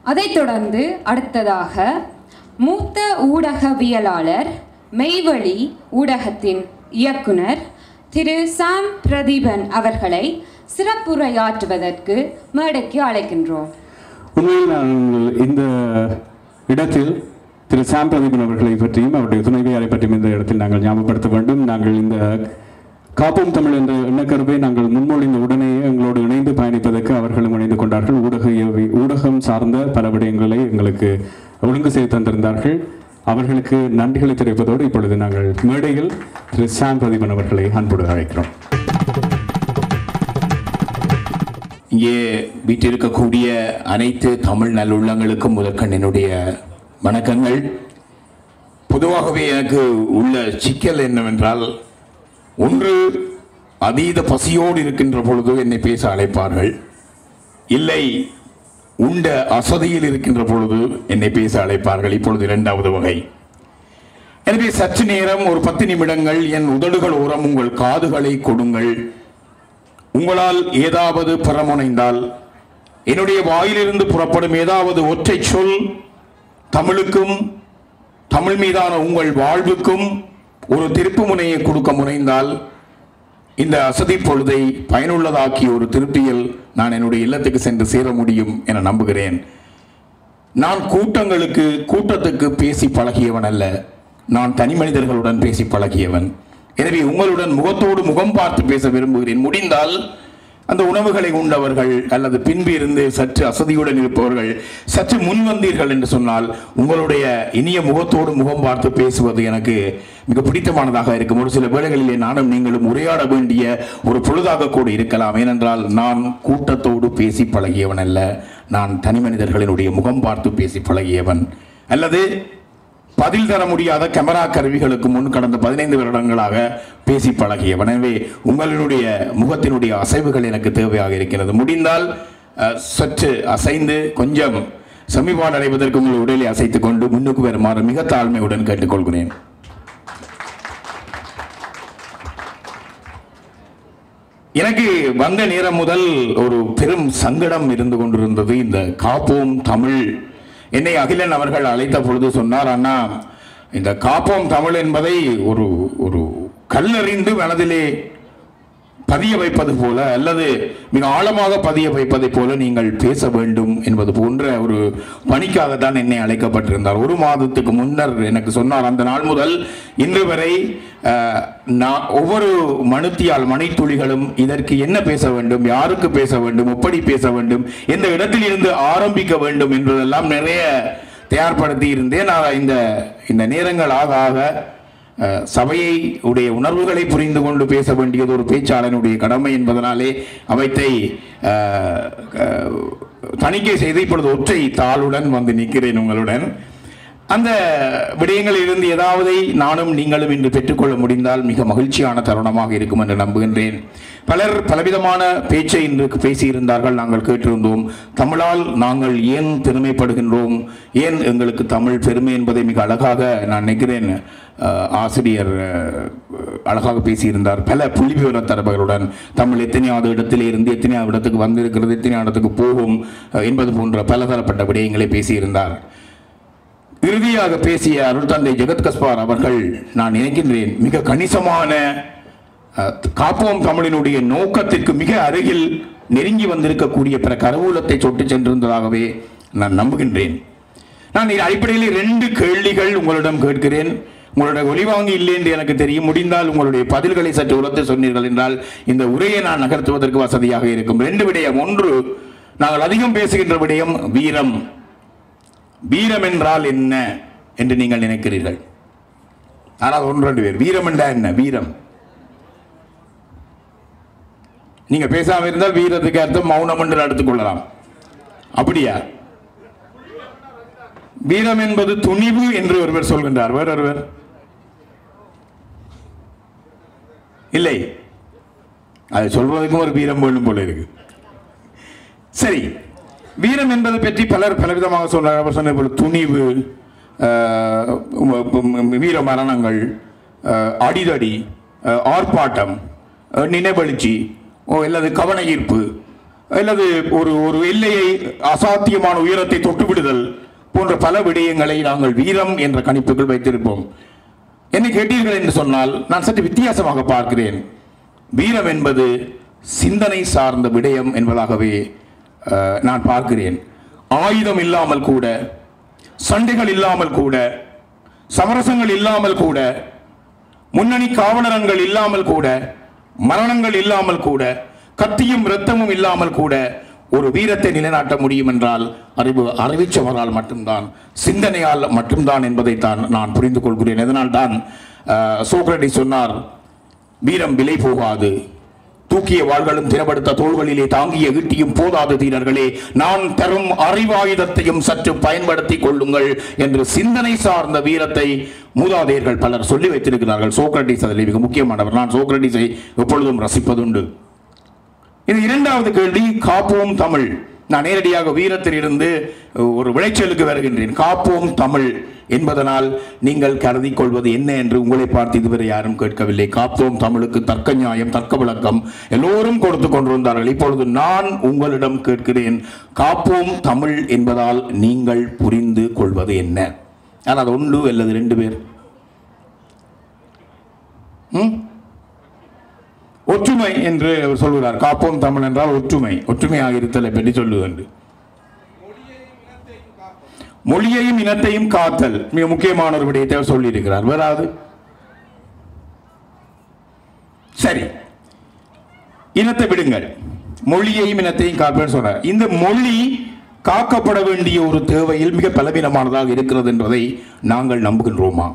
அதைத் தொடர்ந்து அடுத்ததாக மூத்த ஊடகவியலாளர் மெய்வழி ஊடகத்தின் இயக்குனர் திரு சாம் பிரதீபன் அவர்களை சிறப்புரையாற்றுவதற்கு மேடைக்கு அழைக்கின்றோம் உண்மையில் நாங்கள் இந்த இடத்தில் திரு சாம் பிரதீபன் அவர்களை பற்றியும் அவருடைய துணைவியாரை பற்றியும் இந்த இடத்தில் நாங்கள் ஞாபகப்படுத்த வேண்டும் நாங்கள் இந்த காப்போம் தமிழ் என்ற எண்ணக்கருவை நாங்கள் முன்மொழிந்த உடனேயே எங்களோடு இணைந்து பயணிப்பதற்கு அவர்களும் இணைந்து கொண்டார்கள் ஊடக ஊடகம் சார்ந்த பல விடயங்களை எங்களுக்கு ஒழுங்கு செய்து தந்திருந்தார்கள் அவர்களுக்கு நன்றிகளை தெரிவிப்பதோடு இப்பொழுது நாங்கள் மேடையில் திரு சாம் பிரதீபன் அவர்களை அன்போடு அழைக்கிறோம் இங்கே வீட்டிருக்கக்கூடிய அனைத்து தமிழ் நல்லுள்ளங்களுக்கும் முதற்கண் என்னுடைய வணக்கங்கள் பொதுவாகவே எனக்கு உள்ள சிக்கல் என்னவென்றால் ஒன்று அதீத பசியோடு இருக்கின்ற பொழுது என்னை பேச அழைப்பார்கள் இல்லை உண்ட அசதியில் இருக்கின்ற பொழுது என்னை பேச அழைப்பார்கள் இப்பொழுது இரண்டாவது வகை எனவே சற்று நேரம் ஒரு பத்து நிமிடங்கள் என் உதடுகள் ஓரம் உங்கள் காதுகளை கொடுங்கள் உங்களால் ஏதாவது பெறமுனைந்தால் என்னுடைய வாயிலிருந்து புறப்படும் ஏதாவது ஒற்றை சொல் தமிழுக்கும் தமிழ் மீதான உங்கள் வாழ்வுக்கும் ஒரு திருப்பு முனையை கொடுக்க முனைந்தால் இந்த அசதி பொழுதை பயனுள்ளதாக்கி ஒரு திருப்தியில் நான் என்னுடைய இல்லத்துக்கு சென்று சேர முடியும் என நம்புகிறேன் நான் கூட்டங்களுக்கு கூட்டத்துக்கு பேசி பழகியவன் அல்ல நான் தனி மனிதர்களுடன் பேசி பழகியவன் எனவே உங்களுடன் முகத்தோடு முகம் பார்த்து பேச விரும்புகிறேன் முடிந்தால் அந்த உணவுகளை உண்டவர்கள் அல்லது பின்பு இருந்து சற்று அசதியுடன் இருப்பவர்கள் சற்று முன் வந்தீர்கள் என்று சொன்னால் உங்களுடைய இனிய முகத்தோடு முகம் பார்த்து பேசுவது எனக்கு மிக பிடித்தமானதாக இருக்கும் ஒரு சில வேளைகளிலே நானும் நீங்களும் உரையாட வேண்டிய ஒரு பொழுதாக கூட இருக்கலாம் ஏனென்றால் நான் கூட்டத்தோடு பேசி பழகியவன் அல்ல நான் தனி மனிதர்களினுடைய முகம் பார்த்து பேசி பழகியவன் அல்லது பதில் தர முடியாத கேமரா கருவிகளுக்கு முன் கடந்த பதினைந்து வருடங்களாக பேசி பழகியவன் எனவே உங்களுடைய முகத்தினுடைய அசைவுகள் எனக்கு தேவையாக இருக்கிறது முடிந்தால் அஹ், சற்று அசைந்து கொஞ்சம் சமீபாடு அடைவதற்கு உங்கள் உடலை அசைத்துக் கொண்டு முன்னுக்கு வருமாறு மிக தாழ்மையுடன் கேட்டுக்கொள்கிறேன் எனக்கு வந்த நேரம் முதல் ஒரு பெரும் சங்கடம் இருந்து கொண்டிருந்தது இந்த காப்போம் தமிழ் என்னை அகிலன் அவர்கள் அழைத்த பொழுது சொன்னார் அண்ணா இந்த காப்போம் தமிழ் என்பதை ஒரு ஒரு கல்லறிந்து மனதிலே பதிய வைப்பது போல அல்லது மிக ஆழமாக பதிய வைப்பதை போல நீங்கள் பேச வேண்டும் என்பது போன்ற ஒரு பணிக்காகத்தான் என்னை அழைக்கப்பட்டிருந்தார் ஒரு மாதத்துக்கு முன்னர் எனக்கு சொன்னார் அந்த நாள் முதல் இன்று வரை அஹ், நான் ஒவ்வொரு மனுத்தியால் மணித்துளிகளும் இதற்கு என்ன பேச வேண்டும் யாருக்கு பேச வேண்டும் எப்படி பேச வேண்டும் எந்த இடத்தில் இருந்து ஆரம்பிக்க வேண்டும் என்பதெல்லாம் நிறைய தயார்படுத்தி இருந்தேன் நான் இந்த இந்த நேரங்கள் ஆக ஆக அஹ், சபையை உடைய உணர்வுகளை புரிந்து கொண்டு பேச வேண்டியது ஒரு பேச்சாளனுடைய கடமை என்பதனாலே அவற்றை அஹ், அஹ், தணிக்கை செய்து இப்பொழுது ஒற்றை தாளுடன் வந்து நிற்கிறேன் உங்களுடன் அந்த விடயங்களில் இருந்து ஏதாவது நானும் நீங்களும் இன்று பெற்றுக்கொள்ள முடிந்தால் மிக மகிழ்ச்சியான தருணமாக இருக்கும் என்று நம்புகின்றேன் பலர் பலவிதமான பேச்சை இன்று பேசியிருந்தார்கள் நாங்கள் கேட்டிருந்தோம் தமிழால் நாங்கள் ஏன் பெருமைப்படுகின்றோம் ஏன் எங்களுக்கு தமிழ் பெருமை என்பதை மிக அழகாக நான் நினைக்கிறேன் அஹ், ஆசிரியர் அஹ், அழகாக பேசியிருந்தார் பல புள்ளி விவர தரவுகளுடன் தமிழ் எத்தனையாவது இடத்திலே இருந்து எத்தனையாவது இடத்துக்கு வந்திருக்கிறது எத்தனையாவது இடத்துக்கு போகும் அஹ், என்பது போன்ற பலதரப்பட்ட விடயங்களை பேசியிருந்தார் இறுதியாக பேசிய அருள் தந்தை ஜெகத் கஸ்பார் அவர்கள் நான் நினைக்கின்றேன் மிக கணிசமான அஹ், காப்போம் தமிழினுடைய நோக்கத்திற்கு மிக அருகில் நெருங்கி வந்திருக்கக்கூடிய பிற கருவூலத்தை சொட்டு சென்றிருந்ததாகவே நான் நம்புகின்றேன் நான் இந்த அடிப்படையில் ரெண்டு கேள்விகள் உங்களிடம் கேட்கிறேன் உங்களுடைய ஒளிவாங்கி இல்லை என்று எனக்கு தெரியும் முடிந்தால் உங்களுடைய பதில்களை சற்று உரத்து சொன்னீர்கள் என்றால் இந்த உரையை நான் நகர்த்துவதற்கு வசதியாக இருக்கும் ரெண்டு விடயம் ஒன்று நாங்கள் அதிகம் பேசுகின்ற விடயம் வீரம் வீரம் என்றால் என்ன என்று நீங்கள் நினைக்கிறீர்கள் ஆனால் ஒன்று ரெண்டு பேர் வீரம் என்றால் என்ன வீரம் நீங்க பேசாம இருந்தால் வீரத்துக்கு அர்த்தம் மௌனம் என்று எடுத்துக் கொள்ளலாம் அப்படியா வீரம் என்பது துணிவு என்று ஒருவர் சொல்கின்றார் வேற ஒருவர் இல்லை அதை சொல்வதற்கும் ஒரு வீரம் வேண்டும் போல இருக்கு சரி வீரம் என்பதை பற்றி பலர் பலவிதமாக சொல்றார் அவர் சொன்ன போல துணிவு ஆஹ், உம், உம், வீர மரணங்கள் ஆஹ், அடிதடி ஆஹ், ஆர்ப்பாட்டம் ஆஹ், நினைவெழுச்சி ஓ அல்லது கவன ஈர்ப்பு அல்லது ஒரு ஒரு எல்லையை அசாத்தியமான உயரத்தை தொட்டுவிடுதல் போன்ற பல விடயங்களை நாங்கள் வீரம் என்ற கணிப்புகள் வைத்திருப்போம் என்னை கேட்டீர்கள் என்று சொன்னால் நான் சற்று வித்தியாசமாக பார்க்கிறேன் வீரம் என்பது சிந்தனை சார்ந்த விடயம் என்பதாகவே அஹ், நான் பார்க்கிறேன் ஆயுதம் இல்லாமல் கூட சண்டைகள் இல்லாமல் கூட சமரசங்கள் இல்லாமல் கூட முன்னணி காவலரங்கள் இல்லாமல் கூட மரணங்கள் இல்லாமல் கூட கத்தியும் இரத்தமும் இல்லாமல் கூட ஒரு வீரத்தை நிலைநாட்ட முடியும் என்றால் அறிவு அறிவிச்சவரால் மட்டும்தான் சிந்தனையால் மட்டும்தான் என்பதைத்தான் நான் புரிந்து கொள்கிறேன் இதனால் தான் சோக்ரடி சொன்னார் வீரம் விலை போகாது தூக்கிய வாள்களும் திறப்படுத்த தோள்களிலே தாங்கிய ஈட்டியும் போதாது தீரர்களே நான் தரும் அறிவாயுதத்தையும் சற்று பயன்படுத்திக் கொள்ளுங்கள் என்று சிந்தனை சார்ந்த வீரத்தை மூதாதையர்கள் பலர் சொல்லி வைத்திருக்கிறார்கள் சோக்ரட்டிஸ் அதில் மிக முக்கியமானவர் நான் சோக்ரட்டிஸை எப்பொழுதும் ரசிப்பதுண்டு இது இரண்டாவது கேள்வி காப்போம் தமிழ் நான் நேரடியாக வீரத்தில் இருந்து ஒரு விளைச்சலுக்கு வருகின்றேன் காப்போம் தமிழ் என்பதனால் நீங்கள் கருதி கொள்வது என்ன என்று உங்களை பார்த்து இதுவரை யாரும் கேட்கவில்லை காப்போம் தமிழுக்கு தர்க்க நியாயம் தர்க்க விளக்கம் எல்லோரும் கொடுத்து கொண்டிருந்தார்கள் இப்பொழுது நான் உங்களிடம் கேட்கிறேன் காப்போம் தமிழ் என்பதால் நீங்கள் புரிந்து கொள்வது என்ன ஆனால் அது ஒன்று அல்லது ரெண்டு பேர் ம் ஒற்றுமை என்று அவர் சொல்கிறார் காப்போம் தமிழ் என்றால் ஒற்றுமை ஒற்றுமையாக இருத்தலை பற்றி சொல்லுவது மொழியையும் இனத்தையும் காத்தல் மிக முக்கியமான ஒரு விடயத்தை அவர் சொல்லியிருக்கிறார் வராது சரி இனத்தை விடுங்கள் மொழியையும் இனத்தையும் காப்பேன்னு சொன்னார் இந்த மொழி காக்கப்பட வேண்டிய ஒரு தேவையில் மிக பலவீனமானதாக இருக்கிறது என்பதை நாங்கள் நம்புகின்றோமா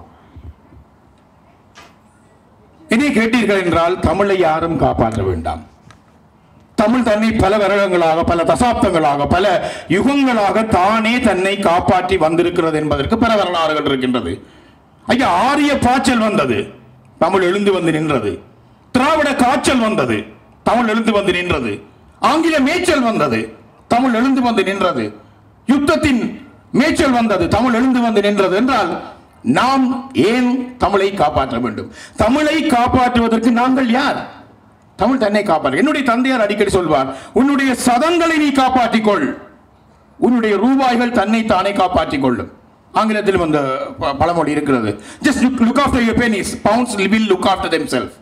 என்னை கேட்டீர்கள் என்றால் தமிழை யாரும் காப்பாற்ற வேண்டாம் தமிழ் தன்னை பல வருடங்களாக பல தசாப்தங்களாக பல யுகங்களாக தானே தன்னை காப்பாற்றி வந்திருக்கிறது என்பதற்கு பல வரலாறுகள் இருக்கின்றது ஐயா ஆரிய பாய்ச்சல் வந்தது தமிழ் எழுந்து வந்து நின்றது திராவிட காய்ச்சல் வந்தது தமிழ் எழுந்து வந்து நின்றது ஆங்கில மேய்ச்சல் வந்தது தமிழ் எழுந்து வந்து நின்றது யுத்தத்தின் மேய்ச்சல் வந்தது தமிழ் எழுந்து வந்து நின்றது என்றால் நாம் ஏன் தமிழை காப்பாற்ற வேண்டும் தமிழை காப்பாற்றுவதற்கு நாங்கள் யார் தமிழ் தன்னை காப்பாற்ற என்னுடைய தந்தையார் அடிக்கடி சொல்வார் உன்னுடைய சதங்களை நீ காப்பாற்றிக் கொள் உன்னுடைய ரூபாய்கள் தன்னை தானே காப்பாற்றிக் கொள்ளும் ஆங்கிலத்தில் அந்த ப- பழமொழி இருக்கிறது just look after your pennies pounds will look after themself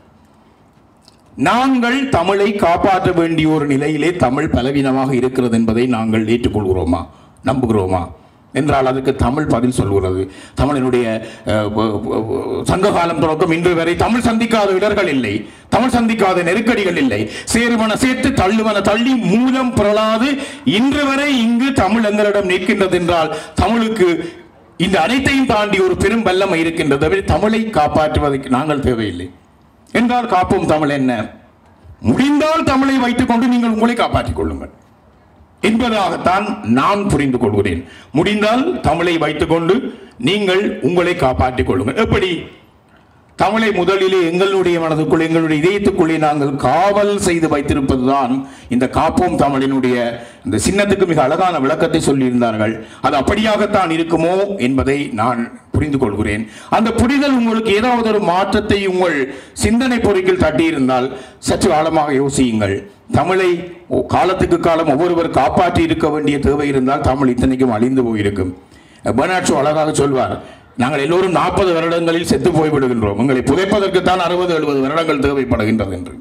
நாங்கள் தமிழை காப்பாற்ற வேண்டிய ஒரு நிலையிலே தமிழ் பலவீனமாக இருக்கிறது என்பதை நாங்கள் ஏற்றுக்கொள்கிறோமா நம்புகிறோமா என்றால் அதுக்கு தமிழ் பதில் சொல்கிறது தமிழினுடைய அஹ், வ- வ- வ- சங்க காலம் தொடக்கம் இன்று வரை தமிழ் சந்திக்காத இடர்கள் இல்லை தமிழ் சந்திக்காத நெருக்கடிகள் இல்லை சேருவன சேர்த்து தள்ளுவன தள்ளி மூலம் புரளாது இன்று வரை இங்கு தமிழ் எங்களிடம் நிற்கின்றது என்றால் தமிழுக்கு இந்த அனைத்தையும் தாண்டி ஒரு பெரும் வல்லமை இருக்கின்றது தவிர தமிழை காப்பாற்றுவதற்கு நாங்கள் தேவையில்லை என்றால் காப்போம் தமிழ் என்ன முடிந்தால் தமிழை வைத்துக் கொண்டு நீங்கள் உங்களை காப்பாற்றிக் கொள்ளுங்கள் என்பதாகத்தான் நான் புரிந்து கொள்கிறேன் முடிந்தால் தமிழை வைத்துக்கொண்டு நீங்கள் உங்களை காப்பாற்றிக் கொள்ளுங்கள் எப்படி தமிழை முதலிலே எங்களுடைய மனதுக்குள் எங்களுடைய இதயத்துக்குள்ளே நாங்கள் காவல் செய்து வைத்திருப்பதுதான் இந்த காப்போம் தமிழினுடைய இந்த சின்னத்துக்கு மிக அழகான விளக்கத்தை சொல்லியிருந்தார்கள் அது அப்படியாகத்தான் இருக்குமோ என்பதை நான் புரிந்து கொள்கிறேன் அந்த புரிதல் உங்களுக்கு ஏதாவது ஒரு மாற்றத்தை உங்கள் சிந்தனை பொறிக்கில் தட்டியிருந்தால் சற்று ஆழமாக யோசியுங்கள் தமிழை ஒ- காலத்துக்கு காலம் ஒவ்வொருவர் காப்பாற்றி இருக்க வேண்டிய தேவை இருந்தால் தமிழ் இத்தனைக்கும் அழிந்து போயிருக்கும் பெர்னாட்ஷோ அழகாக சொல்வார் நாங்கள் எல்லோரும் நாற்பது வருடங்களில் செத்து போய்விடுகின்றோம் உங்களை புதைப்பதற்குத்தான் அறுபது எழுபது வருடங்கள் தேவைப்படுகின்றது என்று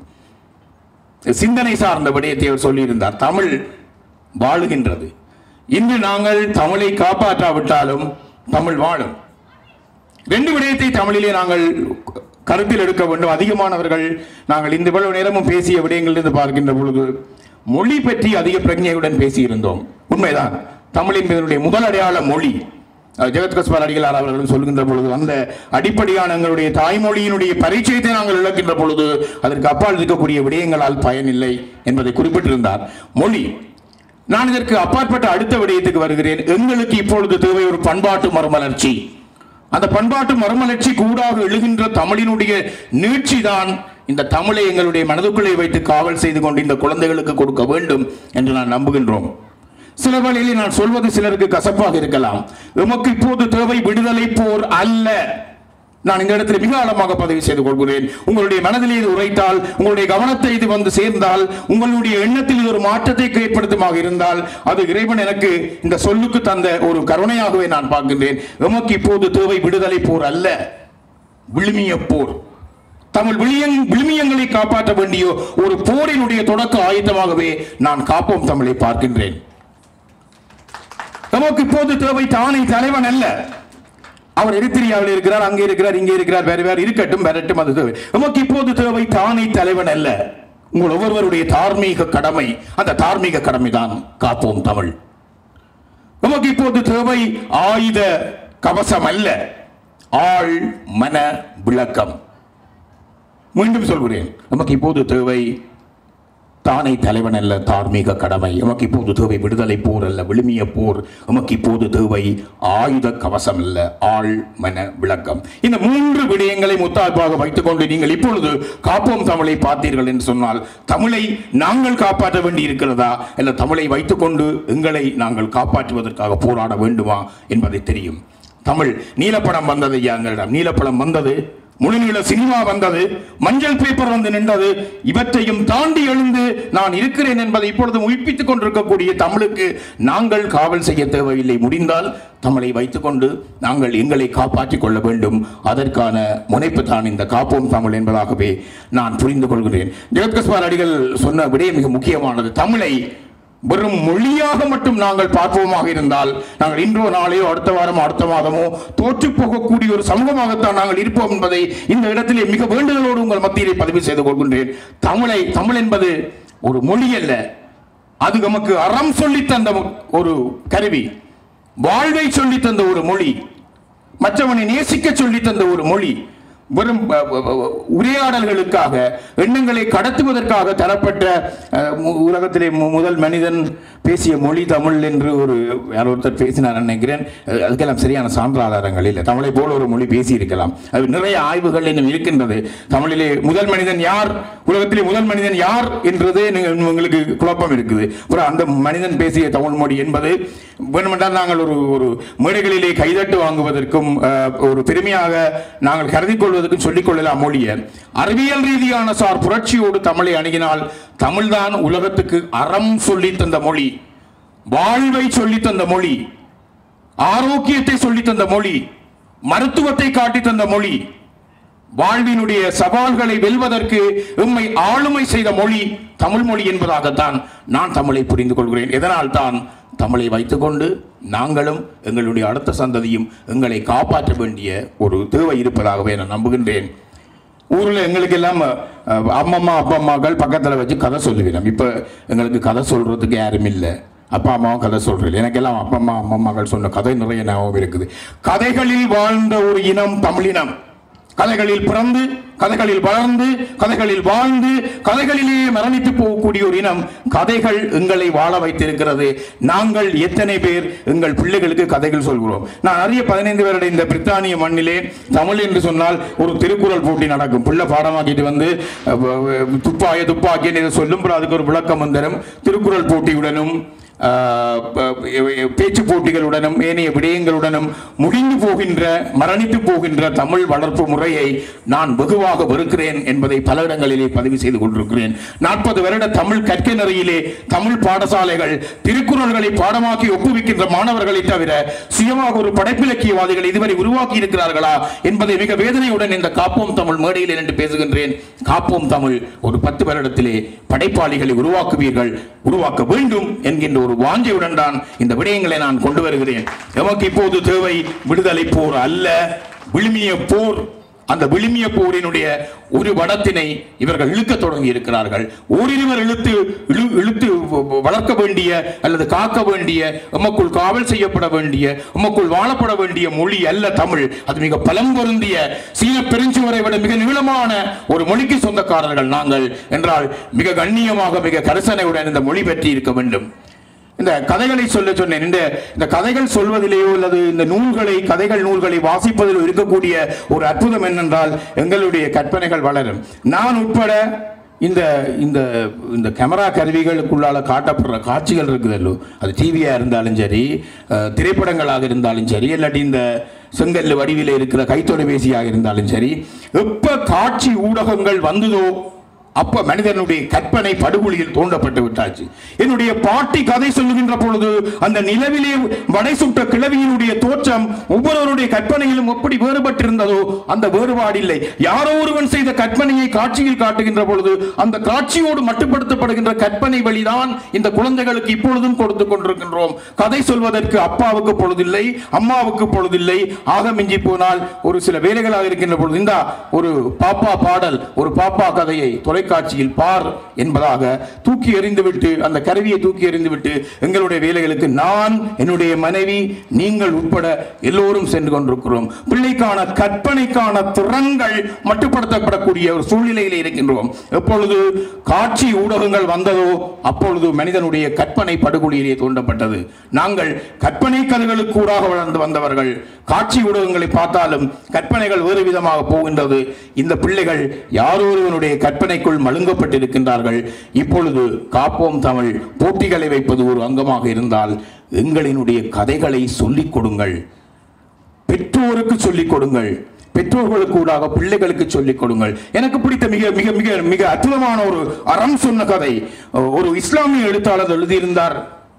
சிந்தனை சார்ந்த விடயத்தை அவர் சொல்லியிருந்தார் தமிழ் வாழுகின்றது இன்று நாங்கள் தமிழை காப்பாற்றாவிட்டாலும் தமிழ் வாழும் ரெண்டு விடயத்தை தமிழிலே நாங்கள் கருத்தில் எடுக்க வேண்டும் அதிகமானவர்கள் நாங்கள் இந்த இவ்வளவு நேரமும் பேசிய விடயங்களிலிருந்து பார்க்கின்ற பொழுது மொழி பற்றி அதிக பிரஜையுடன் பேசியிருந்தோம் உண்மைதான் தமிழின் இதனுடைய முதல் அடையாள மொழி அஹ், ஜெகத் கஸ்பால் அடிகளார் அவர்களும் சொல்கின்ற பொழுது அந்த அடிப்படையான எங்களுடைய தாய்மொழியினுடைய பரிச்சயத்தை நாங்கள் இழக்கின்ற பொழுது அதற்கு அப்பால் இருக்கக்கூடிய விடயங்களால் பயனில்லை என்பதை குறிப்பிட்டிருந்தார் மொழி நான் இதற்கு அப்பாற்பட்ட அடுத்த விடயத்துக்கு வருகிறேன் எங்களுக்கு இப்பொழுது தேவை ஒரு பண்பாட்டு மறுமலர்ச்சி அந்த பண்பாட்டு மறுமலர்ச்சி கூடாக எழுகின்ற தமிழினுடைய நீட்சி தான் இந்த தமிழை எங்களுடைய மனதுக்குள்ளே வைத்து காவல் செய்து கொண்டு இந்த குழந்தைகளுக்கு கொடுக்க வேண்டும் என்று நான் நம்புகின்றோம் சில வேளையிலே நான் சொல்வது சிலருக்கு கசப்பாக இருக்கலாம் எமக்கு இப்போது தேவை விடுதலை போர் அல்ல நான் இந்த இடத்தில் மிக ஆழமாக பதிவு செய்து கொள்கிறேன் உங்களுடைய மனதில் இது உரைத்தால் உங்களுடைய கவனத்தை இது வந்து சேர்ந்தால் உங்களுடைய எண்ணத்தில் இது ஒரு மாற்றத்தை ஏற்படுத்துமாக இருந்தால் அது இறைவன் எனக்கு இந்த சொல்லுக்கு தந்த ஒரு கருணையாகவே நான் பார்க்கின்றேன் எமக்கு இப்போது தேவை விடுதலை போர் அல்ல விழுமிய போர் தமிழ் விளியங் விழுமியங்களை காப்பாற்ற வேண்டிய ஒரு போரினுடைய தொடக்க ஆயுதமாகவே நான் காப்போம் தமிழை பார்க்கின்றேன் நமக்கு இப்போது தேவை தானே தலைவன் அல்ல அவர் எரித்திரியாவில் இருக்கிறார் அங்கே இருக்கிறார் இங்கே இருக்கிறார் வேறு வேறு இருக்கட்டும் வரட்டும் அது தேவை நமக்கு இப்போது தேவை தானே தலைவன் அல்ல உங்கள் ஒவ்வொருவருடைய தார்மீக கடமை அந்த தார்மீக கடமை தான் காப்போம் தமிழ் நமக்கு இப்போது தேவை ஆயுத கவசம் அல்ல ஆள் மன விளக்கம் மீண்டும் சொல்கிறேன் நமக்கு இப்போது தேவை தானே தலைவன் அல்ல தார்மீக கடமை எமக்கு இப்போது தேவை விடுதலை போர் அல்ல விழுமிய போர் எமக்கு இப்போது தேவை ஆயுத கவசம் அல்ல ஆள் மன விளக்கம் இந்த மூன்று விடயங்களை முத்தாய்ப்பாக வைத்துக்கொண்டு நீங்கள் இப்பொழுது காப்போம் தமிழை பார்த்தீர்கள் என்று சொன்னால் தமிழை நாங்கள் காப்பாற்ற வேண்டி இருக்கிறதா அல்ல தமிழை வைத்துக்கொண்டு எங்களை நாங்கள் காப்பாற்றுவதற்காக போராட வேண்டுமா என்பதை தெரியும் தமிழ் நீலப்படம் வந்தது ஐயா எங்களிடம் நீலப்படம் வந்தது முழுநீள சினிமா வந்தது மஞ்சள் பேப்பர் வந்து நின்றது இவற்றையும் தாண்டி எழுந்து நான் இருக்கிறேன் என்பதை இப்பொழுது உயிர்ப்பித்துக் கொண்டிருக்கக்கூடிய தமிழுக்கு நாங்கள் காவல் செய்ய தேவையில்லை முடிந்தால் தமிழை வைத்துக்கொண்டு நாங்கள் எங்களை காப்பாற்றிக் கொள்ள வேண்டும் அதற்கான முனைப்பு தான் இந்த காப்போம் தமிழ் என்பதாகவே நான் புரிந்து கொள்கிறேன் ஜெகத்கஸ்வார் அடிகள் சொன்ன விடயம் மிக முக்கியமானது தமிழை வெறும் மொழியாக மட்டும் நாங்கள் பார்ப்போமாக இருந்தால் நாங்கள் இன்றோ நாளையோ அடுத்த வாரமோ அடுத்த மாதமோ தோற்று போகக்கூடிய ஒரு சமூகமாகத்தான் நாங்கள் இருப்போம் என்பதை இந்த இடத்திலே மிக வேண்டுதலோடு உங்கள் மத்தியிலே பதிவு செய்து கொள்கின்றேன் தமிழை தமிழ் என்பது ஒரு மொழி அல்ல அது நமக்கு அறம் சொல்லி தந்த ஒரு கருவி வாழ்வை சொல்லி தந்த ஒரு மொழி மற்றவனை நேசிக்க சொல்லி தந்த ஒரு மொழி வெறும் அ, அ, அ, உரையாடல்களுக்காக எண்ணங்களை கடத்துவதற்காக தரப்பட்ட அ, மு- உலகத்திலே மு- முதல் மனிதன் பேசிய மொழி தமிழ் என்று ஒரு யார் ஒருத்தர் பேசினார் நினைக்கிறேன் அது- அதுக்கெல்லாம் சரியான சான்று ஆதாரங்கள் இல்லை தமிழை போல ஒரு மொழி பேசி இருக்கலாம் அது நிறைய ஆய்வுகள் இன்னும் இருக்கின்றது தமிழிலே முதல் மனிதன் யார் உலகத்திலே முதல் மனிதன் யார் என்றது நீங்க- உங்களுக்கு குழப்பம் இருக்குது அப்புறம் அந்த மனிதன் பேசிய தமிழ் மொழி என்பது வேணுமென்றால் நாங்கள் ஒரு ஒரு மேடைகளிலே கைதட்டு வாங்குவதற்கும் அஹ், ஒரு பெருமையாக நாங்கள் கருதி கொள்வதற்கும் சொல்லிக் கொள்ளலாம் மொழியை அறிவியல் ரீதியான சார் புரட்சியோடு தமிழை அணுகினால் தமிழ்தான் உலகத்துக்கு அறம் சொல்லி தந்த மொழி வாழ்வை சொல்லி தந்த மொழி ஆரோக்கியத்தை சொல்லி தந்த மொழி மருத்துவத்தை காட்டி தந்த மொழி வாழ்வினுடைய சவால்களை வெல்வதற்கு எம்மை ஆளுமை செய்த மொழி தமிழ் மொழி என்பதாகத்தான் நான் தமிழை புரிந்து கொள்கிறேன் இதனால் தான் தமிழை வைத்துக்கொண்டு நாங்களும் எங்களுடைய அடுத்த சந்ததியும் எங்களை காப்பாற்ற வேண்டிய ஒரு தேவை இருப்பதாகவே நான் நம்புகின்றேன் ஊரில் எங்களுக்கு எல்லாம் அஹ், அம்மம்மா அப்பா அம்மாக்கள் பக்கத்தில் வச்சு கதை சொல்லுகிறோம் இப்போ எங்களுக்கு கதை சொல்றதுக்கு யாரும் இல்லை அப்பா அம்மாவும் கதை சொல்றது எனக்கெல்லாம் அப்பா அம்மா அம்மம்மாக்கள் சொன்ன கதை நிறைய ஞாபகம் இருக்குது கதைகளில் வாழ்ந்த ஒரு இனம் தமிழினம் கதைகளில் பிறந்து கதைகளில் வளர்ந்து கதைகளில் வாழ்ந்து கதைகளிலே மரணித்து போகக்கூடிய ஒரு இனம் கதைகள் எங்களை வாழ வைத்திருக்கிறது நாங்கள் எத்தனை பேர் எங்கள் பிள்ளைகளுக்கு கதைகள் சொல்கிறோம் நான் அறிய பதினைந்து பேருடைய இந்த பிரித்தானிய மண்ணிலே தமிழ் என்று சொன்னால் ஒரு திருக்குறள் போட்டி நடக்கும் பிள்ளை பாடமாக்கிட்டு வந்து அஹ், அஹ், துப்பாய துப்பாக்கி என்று சொல்லும் பிறகு அதுக்கு ஒரு விளக்கம் வந்துடும் திருக்குறள் போட்டியுடனும் ஆஹ் ப- பேச்சு போட்டிகளுடனும் ஏனைய விடயங்களுடனும் முடிந்து போகின்ற மரணித்து போகின்ற தமிழ் வளர்ப்பு முறையை நான் வெகுவாக வெறுக்கிறேன் என்பதை பல இடங்களிலே பதிவு செய்து கொண்டிருக்கிறேன் நாற்பது வருட தமிழ் கற்கை நெறியிலே தமிழ் பாடசாலைகள் திருக்குறள்களை பாடமாக்கி ஒப்புவிக்கின்ற மாணவர்களை தவிர சுயமாக ஒரு படைப்பிலக்கியவாதிகள் இதுவரை உருவாக்கி இருக்கிறார்களா என்பதை மிக வேதனையுடன் இந்த காப்போம் தமிழ் மேடையில் நின்று பேசுகின்றேன் காப்போம் தமிழ் ஒரு பத்து வருடத்திலே படைப்பாளிகளை உருவாக்குவீர்கள் உருவாக்க வேண்டும் என்கின்ற ஒரு வாஞ்சையுடன் தான் இந்த விடயங்களை நான் கொண்டு வருகிறேன் எமக்கு இப்போது தேவை விடுதலை போர் அல்ல விழுமிய போர் அந்த விழுமிய போரினுடைய ஒரு வடத்தினை இவர்கள் இழுக்க தொடங்கி இருக்கிறார்கள் ஓரிருவர் இழுத்து இழு- இழுத்து வ- வ- வளர்க்க வேண்டிய அல்லது காக்க வேண்டிய எமக்குள் காவல் செய்யப்பட வேண்டிய எமக்குள் வாழப்பட வேண்டிய மொழி அல்ல தமிழ் அது மிக பலம் பொருந்திய சீன பெருஞ்சுவரை விட மிக நீளமான ஒரு மொழிக்கு சொந்தக்காரர்கள் நாங்கள் என்றால் மிக கண்ணியமாக மிக கரிசனையுடன் இந்த மொழி பற்றி இருக்க வேண்டும் இந்த கதைகளை சொல்ல சொன்னேன் இந்த இந்த கதைகள் சொல்வதிலேயோ அல்லது இந்த நூல்களை கதைகள் நூல்களை வாசிப்பதிலோ இருக்கக்கூடிய ஒரு அற்புதம் என்னென்றால் எங்களுடைய கற்பனைகள் வளரும் நான் உட்பட இந்த இந்த இந்த கேமரா கருவிகளுக்குள்ளால காட்டப்படுற காட்சிகள் இருக்குதல்லோ அது டிவியாக இருந்தாலும் சரி அஹ், திரைப்படங்களாக இருந்தாலும் சரி இல்லாட்டி இந்த செங்கல் வடிவில் இருக்கிற கைத்தொலைபேசியாக இருந்தாலும் சரி எப்ப காட்சி ஊடகங்கள் வந்ததோ அப்ப மனிதனுடைய கற்பனை படுகொலியில் தோண்டப்பட்டு விட்டாச்சு என்னுடைய பாட்டி கதை சொல்லுகின்ற பொழுது அந்த நிலவிலே வடை சுட்ட கிழவியினுடைய தோற்றம் ஒவ்வொருவருடைய கற்பனையிலும் எப்படி வேறுபட்டிருந்ததோ அந்த வேறுபாடு இல்லை யாரோ ஒருவன் செய்த கற்பனையை காட்சியில் காட்டுகின்ற பொழுது அந்த காட்சியோடு மட்டுப்படுத்தப்படுகின்ற கற்பனை வழிதான் இந்த குழந்தைகளுக்கு இப்பொழுதும் கொடுத்து கொண்டிருக்கின்றோம் கதை சொல்வதற்கு அப்பாவுக்கு பொழுதில்லை அம்மாவுக்கு பொழுதில்லை ஆக மிஞ்சி போனால் ஒரு சில வேலைகளாக இருக்கின்ற பொழுது இந்தா ஒரு பாப்பா பாடல் ஒரு பாப்பா கதையை தொலைக்காட்சியில் பார் என்பதாக தூக்கி எறிந்துவிட்டு அந்த கருவியை தூக்கி எறிந்துவிட்டு எங்களுடைய வேலைகளுக்கு நான் என்னுடைய மனைவி நீங்கள் உட்பட எல்லோரும் சென்று கொண்டிருக்கிறோம் பிள்ளைக்கான கற்பனைக்கான திறன்கள் மட்டுப்படுத்தப்படக்கூடிய ஒரு சூழ்நிலையில் இருக்கின்றோம் எப்பொழுது காட்சி ஊடகங்கள் வந்ததோ அப்பொழுது மனிதனுடைய கற்பனை படுகொலியிலே தூண்டப்பட்டது நாங்கள் கற்பனை கதைகளுக்கு ஊடாக வளர்ந்து வந்தவர்கள் காட்சி ஊடகங்களை பார்த்தாலும் கற்பனைகள் வேறு விதமாக போகின்றது இந்த பிள்ளைகள் யாரொருவனுடைய கற்பனைக்குள் மழுங்கப்பட்டிருக்கின்றார்கள் இப்பொழுது காப்போம் தமிழ் போட்டிகளை வைப்பது ஒரு அங்கமாக இருந்தால் எங்களினுடைய கதைகளை சொல்லிக் கொடுங்கள் பெற்றோருக்கு சொல்லிக் கொடுங்கள் பெற்றோர்களுக்கு ஊடாக பிள்ளைகளுக்கு சொல்லிக் கொடுங்கள் எனக்கு பிடித்த மிக மிக மிக மிக அற்புதமான ஒரு அறம் சொன்ன கதை ஒரு இஸ்லாமிய எழுத்தாளர் எழுதியிருந்தார்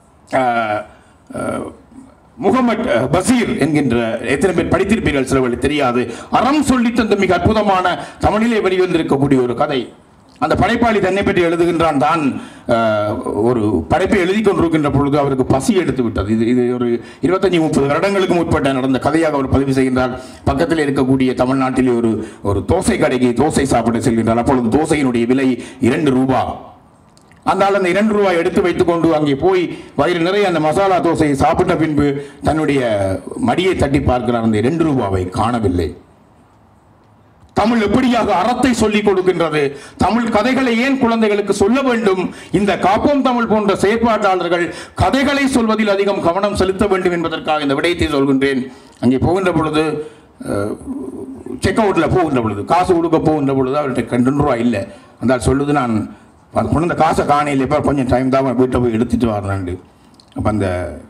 அஹ், அஹ், முகமட் அஹ், பசீர் என்கின்ற எத்தனை பேர் படித்திருப்பீர்கள் சிலவர்கள் தெரியாது அறம் சொல்லி தந்த மிக அற்புதமான தமிழிலே வெளிவந்திருக்கக்கூடிய ஒரு கதை அந்த படைப்பாளி தன்னை பற்றி எழுதுகின்றான் தான் அஹ், ஒரு படைப்பை எழுதி கொண்டிருக்கின்ற பொழுது அவருக்கு பசி எடுத்து விட்டது இது இது ஒரு இருபத்தஞ்சி முப்பது வருடங்களுக்கு முற்பட்ட நடந்த கதையாக அவர் பதிவு செய்கின்றார் பக்கத்தில் இருக்கக்கூடிய தமிழ்நாட்டிலே ஒரு ஒரு தோசை கடைக்கு தோசை சாப்பிட செல்கின்றார் அப்பொழுது தோசையினுடைய விலை இரண்டு ரூபா அந்த ஆள் அந்த இரண்டு ரூபாய் எடுத்து வைத்துக்கொண்டு அங்கே போய் வயிறு நிறைய அந்த மசாலா தோசையை சாப்பிட்ட பின்பு தன்னுடைய மடியை தட்டி பார்க்கிறார் அந்த இரண்டு ரூபாவை காணவில்லை தமிழ் எப்படியாக அறத்தை சொல்லிக் கொடுக்கின்றது தமிழ் கதைகளை ஏன் குழந்தைகளுக்கு சொல்ல வேண்டும் இந்த காப்போம் தமிழ் போன்ற செயற்பாட்டாளர்கள் கதைகளை சொல்வதில் அதிகம் கவனம் செலுத்த வேண்டும் என்பதற்காக இந்த விடயத்தை சொல்கின்றேன் அங்கே போகின்ற பொழுது செக் அவுட்டில் போகின்ற பொழுது காசு கொடுக்க போகின்ற பொழுது அவர்கிட்ட ரெண்டு ரூபா இல்லை அந்த ஆள் சொல்லுது நான் அது கொண்டு வந்த காசை காணையில் இப்போ கொஞ்சம் டைம் தான் வீட்டை போய் எடுத்துட்டு வரேன்ண்டு அப்போ அந்த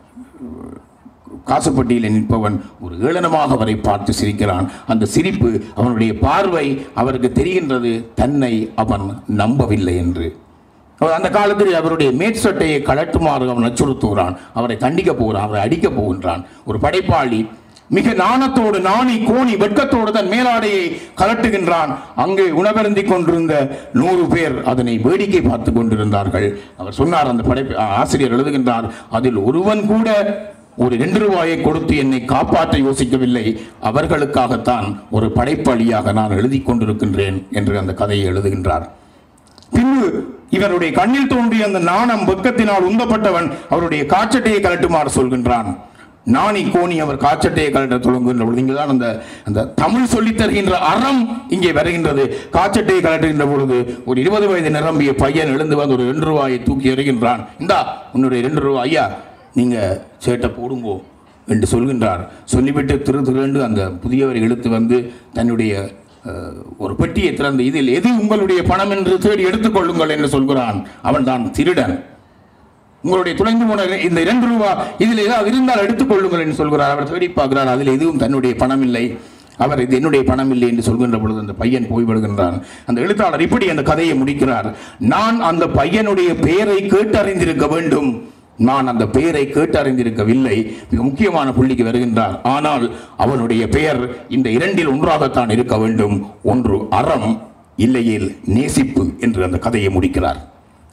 காசுப்பட்டியில் நிற்பவன் ஒரு ஏளனமாக அவரை பார்த்து சிரிக்கிறான் அந்த சிரிப்பு அவனுடைய பார்வை அவருக்கு தெரிகின்றது தன்னை அவன் நம்பவில்லை என்று அவர் அந்த காலத்தில் அவருடைய மேற்சட்டையை கலட்டுமாறு அவன் அச்சுறுத்துகிறான் அவரை தண்டிக்க போகிறான் அவரை அடிக்க போகின்றான் ஒரு படைப்பாளி மிக நாணத்தோடு நாணி கோணி வெட்கத்தோடு தன் மேலாடையை கலட்டுகின்றான் அங்கே உணவருந்திக் கொண்டிருந்த நூறு பேர் அதனை வேடிக்கை பார்த்து கொண்டிருந்தார்கள் அவர் சொன்னார் அந்த படை ஆசிரியர் எழுதுகின்றார் அதில் ஒருவன் கூட ஒரு ரெண்டு ரூபாயை கொடுத்து என்னை காப்பாற்ற யோசிக்கவில்லை அவர்களுக்காகத்தான் ஒரு படைப்பாளியாக நான் எழுதி கொண்டிருக்கின்றேன் என்று அந்த கதையை எழுதுகின்றார் பின்பு இவருடைய கண்ணில் தோன்றிய அந்த நாணம் வெக்கத்தினால் உந்தப்பட்டவன் அவருடைய காச்சட்டையை கலட்டுமாறு சொல்கின்றான் நாணி கோணி அவர் காச்சட்டையை கலட்ட தொடங்குகின்ற பொழுது இங்குதான் அந்த அந்த தமிழ் சொல்லித் தருகின்ற அறம் இங்கே வருகின்றது காச்சட்டையை கலட்டுகின்ற பொழுது ஒரு இருபது வயது நிரம்பிய பையன் எழுந்து வந்து ஒரு ரெண்டு ரூபாயை தூக்கி எறிகின்றான் இந்தா உன்னுடைய ரெண்டு ரூபாய் ஐயா நீங்க சேட்டை போடுங்கோ என்று சொல்கின்றார் சொல்லிவிட்டு திரு திருண்டு அந்த புதியவரை இழுத்து வந்து தன்னுடைய அஹ், ஒரு பெட்டியை திறந்து இதில் எது உங்களுடைய பணம் என்று தேடி எடுத்துக்கொள்ளுங்கள் என்று சொல்கிறான் அவன் தான் திருடன் உங்களுடைய துளைந்து போன இந்த இரண்டு ரூபா இதில் ஏதாவது இருந்தால் எடுத்துக்கொள்ளுங்கள் என்று சொல்கிறார் அவர் தேடி பார்க்கிறார் அதில் எதுவும் தன்னுடைய பணம் இல்லை அவர் இது என்னுடைய பணம் இல்லை என்று சொல்கின்ற பொழுது அந்த பையன் போய்விடுகின்றான் அந்த எழுத்தாளர் இப்படி அந்த கதையை முடிக்கிறார் நான் அந்த பையனுடைய பெயரை கேட்டறிந்திருக்க வேண்டும் நான் அந்த பெயரை கேட்டறிந்திருக்கவில்லை மிக முக்கியமான புள்ளிக்கு வருகின்றார் ஆனால் அவனுடைய பெயர் இந்த இரண்டில் ஒன்றாகத்தான் இருக்க வேண்டும் ஒன்று அறம் இல்லையேல் நேசிப்பு என்று அந்த கதையை முடிக்கிறார்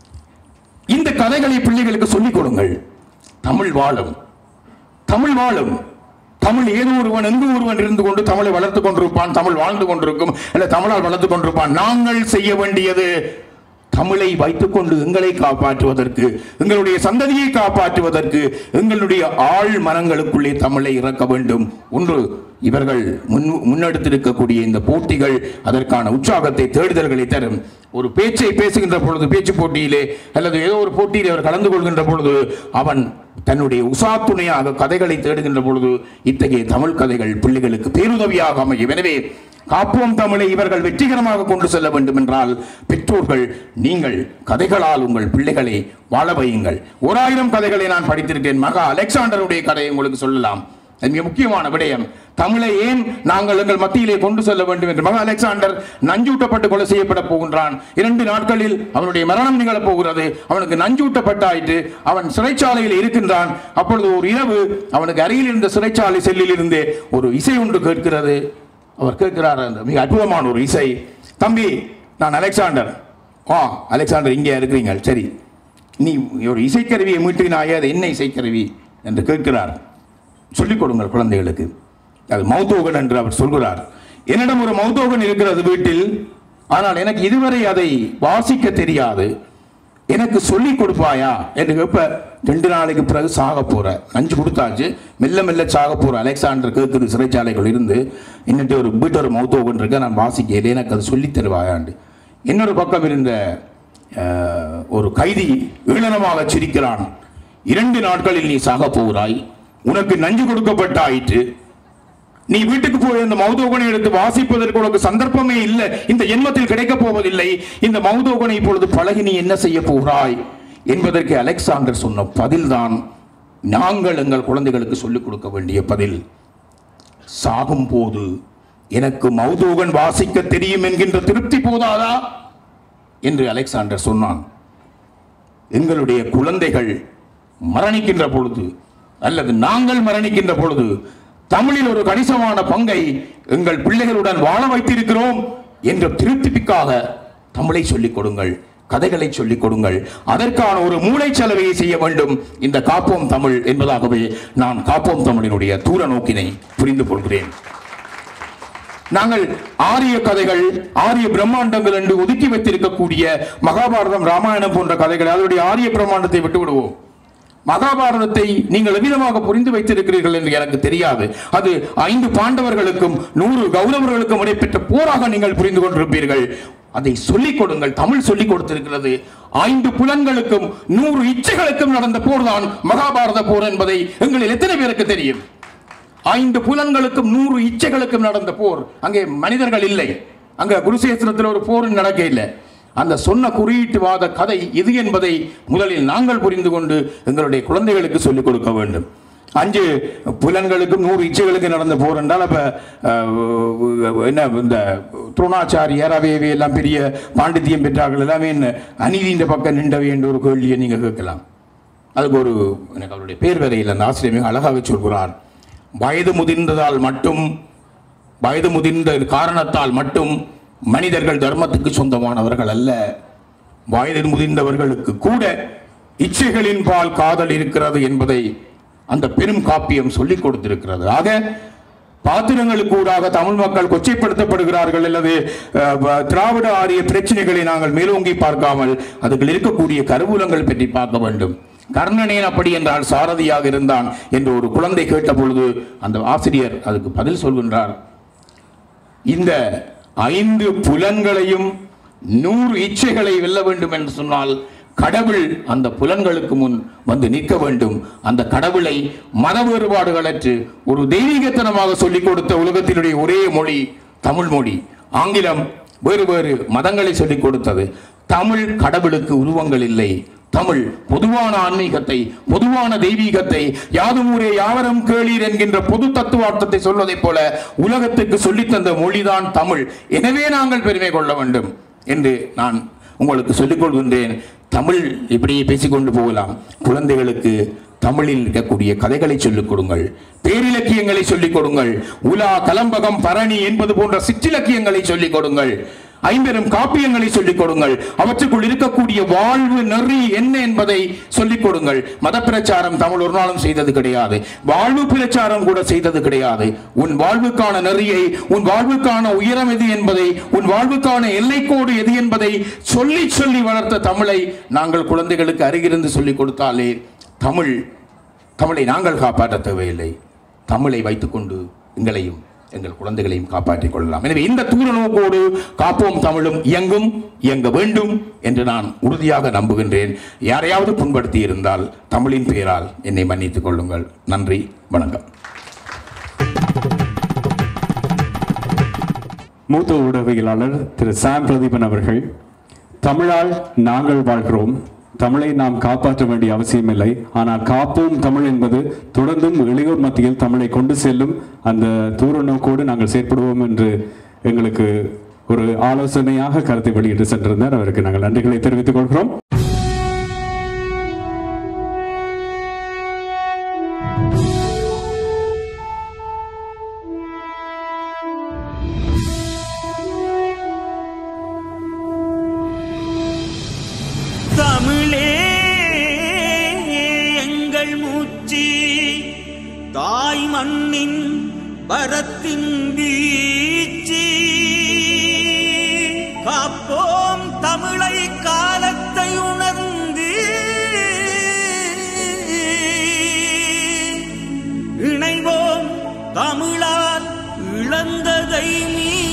இந்த கதைகளை பிள்ளைகளுக்கு சொல்லிக் கொடுங்கள் தமிழ் வாழும் தமிழ் வாழும் தமிழ் ஏதோ ஒருவன் எங்கு ஒருவன் இருந்து கொண்டு தமிழை வளர்த்து கொண்டிருப்பான் தமிழ் வாழ்ந்து கொண்டிருக்கும் அல்ல தமிழால் வளர்த்து கொண்டிருப்பான் நாங்கள் செய்ய வேண்டியது தமிழை வைத்துக்கொண்டு எங்களை காப்பாற்றுவதற்கு எங்களுடைய சந்ததியை காப்பாற்றுவதற்கு எங்களுடைய ஆழ் மனங்களுக்குள்ளே தமிழை இறக்க வேண்டும் ஒன்று இவர்கள் முன் முன்னெடுத்திருக்கக்கூடிய இந்த போட்டிகள் அதற்கான உற்சாகத்தை தேடுதல்களை தரும் ஒரு பேச்சை பேசுகின்ற பொழுது பேச்சு போட்டியிலே அல்லது ஏதோ ஒரு போட்டியிலே அவர் கலந்து கொள்கின்ற பொழுது அவன் தன்னுடைய உசா துணையாக கதைகளை தேடுகின்ற பொழுது இத்தகைய தமிழ் கதைகள் பிள்ளைகளுக்கு பேருதவியாக அமையும் எனவே காப்போம் தமிழை இவர்கள் வெற்றிகரமாக கொண்டு செல்ல வேண்டும் என்றால் பெற்றோர்கள் நீங்கள் கதைகளால் உங்கள் பிள்ளைகளை வாழ வையுங்கள் ஓராயிரம் கதைகளை நான் படித்திருக்கேன் மகா அலெக்சாண்டருடைய கதையை உங்களுக்கு சொல்லலாம் அது மிக முக்கியமான விடயம் தமிழை ஏன் நாங்கள் எங்கள் மத்தியிலே கொண்டு செல்ல வேண்டும் என்று மகா அலெக்சாண்டர் நஞ்சூட்டப்பட்டு கொலை செய்யப்பட போகின்றான் இரண்டு நாட்களில் அவனுடைய மரணம் நிகழப் போகிறது அவனுக்கு நஞ்சூட்டப்பட்டாயிற்று அவன் சிறைச்சாலையில் இருக்கின்றான் அப்பொழுது ஒரு இரவு அவனுக்கு அருகில் இருந்த சிறைச்சாலை செல்லில் இருந்தே ஒரு இசை ஒன்று கேட்கிறது அவர் கேட்கிறார் அந்த மிக அற்புதமான ஒரு இசை தம்பி நான் அலெக்சாண்டர் ஆ அலெக்சாண்டர் இங்கே இருக்கிறீங்க சரி நீ ஒரு இசைக்கருவியை மீட்டினாயே அது என்ன இசைக்கருவி என்று கேட்கிறார் சொல்லிக் கொடுங்கள் குழந்தைகளுக்கு அது மௌத்தோகன் என்று அவர் சொல்கிறார் என்னிடம் ஒரு மௌத்தோகன் இருக்கிறது வீட்டில் ஆனால் எனக்கு இதுவரை அதை வாசிக்க தெரியாது எனக்கு சொல்லிக் கொடுப்பாயா என்று கேட்ப ரெண்டு நாளைக்கு பிறகு சாக போற நஞ்சு கொடுத்தாச்சு மெல்ல மெல்ல சாக போற அலெக்சாண்டர் கேட்குது சிறைச்சாலைகள் இருந்து இன்னிட்டு ஒரு வீட்டு ஒரு மௌத்தோகன் இருக்க நான் வாசிக்கிறேன் எனக்கு அது சொல்லித் தருவாயாண்டு இன்னொரு பக்கம் இருந்த அஹ், ஒரு கைதி ஈழனமாக சிரிக்கிறான் இரண்டு நாட்களில் நீ சாக போகிறாய் உனக்கு நஞ்சு கொடுக்கப்பட்டாயிற்று நீ வீட்டுக்கு போய் இந்த மௌதோகனை எடுத்து வாசிப்பதற்கு உனக்கு சந்தர்ப்பமே இல்லை இந்த எண்ணத்தில் கிடைக்கப் போவதில்லை இந்த மௌதோகனை இப்பொழுது பழகி நீ என்ன செய்ய போகிறாய் என்பதற்கு அலெக்சாண்டர் சொன்ன பதில்தான் நாங்கள் எங்கள் குழந்தைகளுக்கு சொல்லிக் கொடுக்க வேண்டிய பதில் சாகும் போது எனக்கு மௌதோகன் வாசிக்க தெரியும் என்கின்ற திருப்தி போதாதா என்று அலெக்சாண்டர் சொன்னான் எங்களுடைய குழந்தைகள் மரணிக்கின்ற பொழுது அல்லது நாங்கள் மரணிக்கின்ற பொழுது தமிழில் ஒரு கணிசமான பங்கை எங்கள் பிள்ளைகளுடன் வாழ வைத்திருக்கிறோம் என்ற திருப்திக்காக தமிழை சொல்லிக் கொடுங்கள் கதைகளை சொல்லிக் கொடுங்கள் அதற்கான ஒரு மூளை செலவையை செய்ய வேண்டும் இந்த காப்போம் தமிழ் என்பதாகவே நான் காப்போம் தமிழினுடைய தூர நோக்கினை புரிந்து கொள்கிறேன் நாங்கள் ஆரிய கதைகள் ஆரிய பிரம்மாண்டங்கள் என்று ஒதுக்கி வைத்திருக்கக்கூடிய மகாபாரதம் ராமாயணம் போன்ற கதைகள் அதனுடைய ஆரிய பிரம்மாண்டத்தை விட்டு விடுவோம் மகாபாரதத்தை நீங்கள் எவ்விதமாக புரிந்து வைத்திருக்கிறீர்கள் என்று எனக்கு தெரியாது அது ஐந்து பாண்டவர்களுக்கும் நூறு கௌரவர்களுக்கும் இடைப்பெற்ற போராக நீங்கள் புரிந்து கொண்டிருப்பீர்கள் அதை சொல்லிக் கொடுங்கள் தமிழ் சொல்லிக் கொடுத்திருக்கிறது ஐந்து புலன்களுக்கும் நூறு இச்சைகளுக்கும் நடந்த போர்தான் மகாபாரத போர் என்பதை எங்களில் எத்தனை பேருக்கு தெரியும் ஐந்து புலன்களுக்கும் நூறு இச்சைகளுக்கும் நடந்த போர் அங்கே மனிதர்கள் இல்லை அங்க குருசேத்திரத்தில் ஒரு போர் நடக்க இல்லை அந்த சொன்ன குறியீட்டுவாத கதை இது என்பதை முதலில் நாங்கள் புரிந்து கொண்டு எங்களுடைய குழந்தைகளுக்கு சொல்லிக் கொடுக்க வேண்டும் அஞ்சு புலன்களுக்கும் நூறு இச்சைகளுக்கு நடந்த போர் என்றால் அப்ப அஹ், என்ன இந்த துரோணாச்சாரியார் அவையவை எல்லாம் பெரிய பாண்டித்தியம் பெற்றார்கள் எல்லாமே என்ன அநீதியின் பக்கம் நின்றவை என்ற ஒரு கேள்வியை நீங்க கேட்கலாம் அதுக்கு ஒரு எனக்கு அவருடைய பேர் வரையில் அந்த ஆசிரியர் மிக அழகாக சொல்கிறார் வயது முதிர்ந்ததால் மட்டும் வயது முதிர்ந்த காரணத்தால் மட்டும் மனிதர்கள் தர்மத்துக்கு சொந்தமானவர்கள் அல்ல வயது முதிர்ந்தவர்களுக்கு கூட இச்சைகளின் பால் காதல் இருக்கிறது என்பதை அந்த பெரும் காப்பியம் சொல்லிக் கொடுத்திருக்கிறது ஆக பாத்திரங்களுக்கு ஊடாக தமிழ் மக்கள் கொச்சைப்படுத்தப்படுகிறார்கள் அல்லது அஹ், ப- திராவிட ஆரிய பிரச்சனைகளை நாங்கள் மேலோங்கி பார்க்காமல் அதுகள் இருக்கக்கூடிய கருவூலங்கள் பற்றி பார்க்க வேண்டும் கர்ணனேன் அப்படி என்றால் சாரதியாக இருந்தான் என்று ஒரு குழந்தை கேட்ட பொழுது அந்த ஆசிரியர் அதுக்கு பதில் சொல்கின்றார் இந்த ஐந்து புலன்களையும் நூறு இச்சைகளை வெல்ல வேண்டும் என்று சொன்னால் கடவுள் அந்த புலன்களுக்கு முன் வந்து நிற்க வேண்டும் அந்த கடவுளை மத வேறுபாடுகளற்று ஒரு தெய்வீகத்தனமாக சொல்லிக் கொடுத்த உலகத்தினுடைய ஒரே மொழி தமிழ் மொழி ஆங்கிலம் வேறு வேறு மதங்களை சொல்லிக் கொடுத்தது தமிழ் கடவுளுக்கு உருவங்கள் இல்லை தமிழ் பொதுவான ஆன்மீகத்தை பொதுவான தெய்வீகத்தை யாதும் ஊரே யாவரும் கேளீர் என்கின்ற பொது தத்துவார்த்தத்தை சொல்வதைப் போல உலகத்துக்கு சொல்லித் தந்த மொழிதான் தமிழ் எனவே நாங்கள் பெருமை கொள்ள வேண்டும் என்று நான் உங்களுக்கு சொல்லிக் கொள்கின்றேன் தமிழ் இப்படியே பேசிக்கொண்டு போகலாம் குழந்தைகளுக்கு தமிழில் இருக்கக்கூடிய கதைகளை சொல்லிக் கொடுங்கள் பேரிலக்கியங்களை சொல்லிக் கொடுங்கள் உலா கலம்பகம் பரணி என்பது போன்ற சிற்றிலக்கியங்களை சொல்லிக் கொடுங்கள் ஐம்பெரும் காப்பியங்களை சொல்லிக் கொடுங்கள் அவற்றுக்குள் இருக்கக்கூடிய வாழ்வு நெறி என்ன என்பதை சொல்லிக் கொடுங்கள் மத பிரச்சாரம் தமிழ் ஒரு நாளும் செய்தது கிடையாது வாழ்வு பிரச்சாரம் கூட செய்தது கிடையாது உன் வாழ்வுக்கான நெறியை உன் வாழ்வுக்கான உயரம் எது என்பதை உன் வாழ்வுக்கான எல்லைக்கோடு எது என்பதை சொல்லி சொல்லி வளர்த்த தமிழை நாங்கள் குழந்தைகளுக்கு அருகிருந்து சொல்லிக் கொடுத்தாலே தமிழ் தமிழை நாங்கள் காப்பாற்ற தேவையில்லை தமிழை வைத்துக்கொண்டு எங்களையும் எங்கள் குழந்தைகளையும் காப்பாற்றிக் கொள்ளலாம் எனவே இந்த தூர நோக்கோடு காப்போம் தமிழும் இயங்கும் இயங்க வேண்டும் என்று நான் உறுதியாக நம்புகின்றேன் யாரையாவது புண்படுத்தி இருந்தால் தமிழின் பெயரால் என்னை மன்னித்துக் கொள்ளுங்கள் நன்றி வணக்கம் மூத்த ஊடகவியலாளர் திரு சாம் பிரதீபன் அவர்கள் தமிழால் நாங்கள் வாழ்கிறோம் தமிழை நாம் காப்பாற்ற வேண்டிய அவசியமில்லை ஆனால் காப்போம் தமிழ் என்பது தொடர்ந்தும் இளையோர் மத்தியில் தமிழை கொண்டு செல்லும் அந்த தூர நோக்கோடு நாங்கள் செயற்படுவோம் என்று எங்களுக்கு ஒரு ஆலோசனையாக கருத்தை வெளியிட்டு சென்றிருந்தார் அவருக்கு நாங்கள் நன்றிகளை தெரிவித்துக் கொள்கிறோம் தமிழே எங்கள் மூச்சு தாய் மண்ணின் வரத்தின் வீச்சு காப்போம் தமிழை காலத்தை உணர்ந்து இணைவோம் தமிழால் இழந்ததை மீ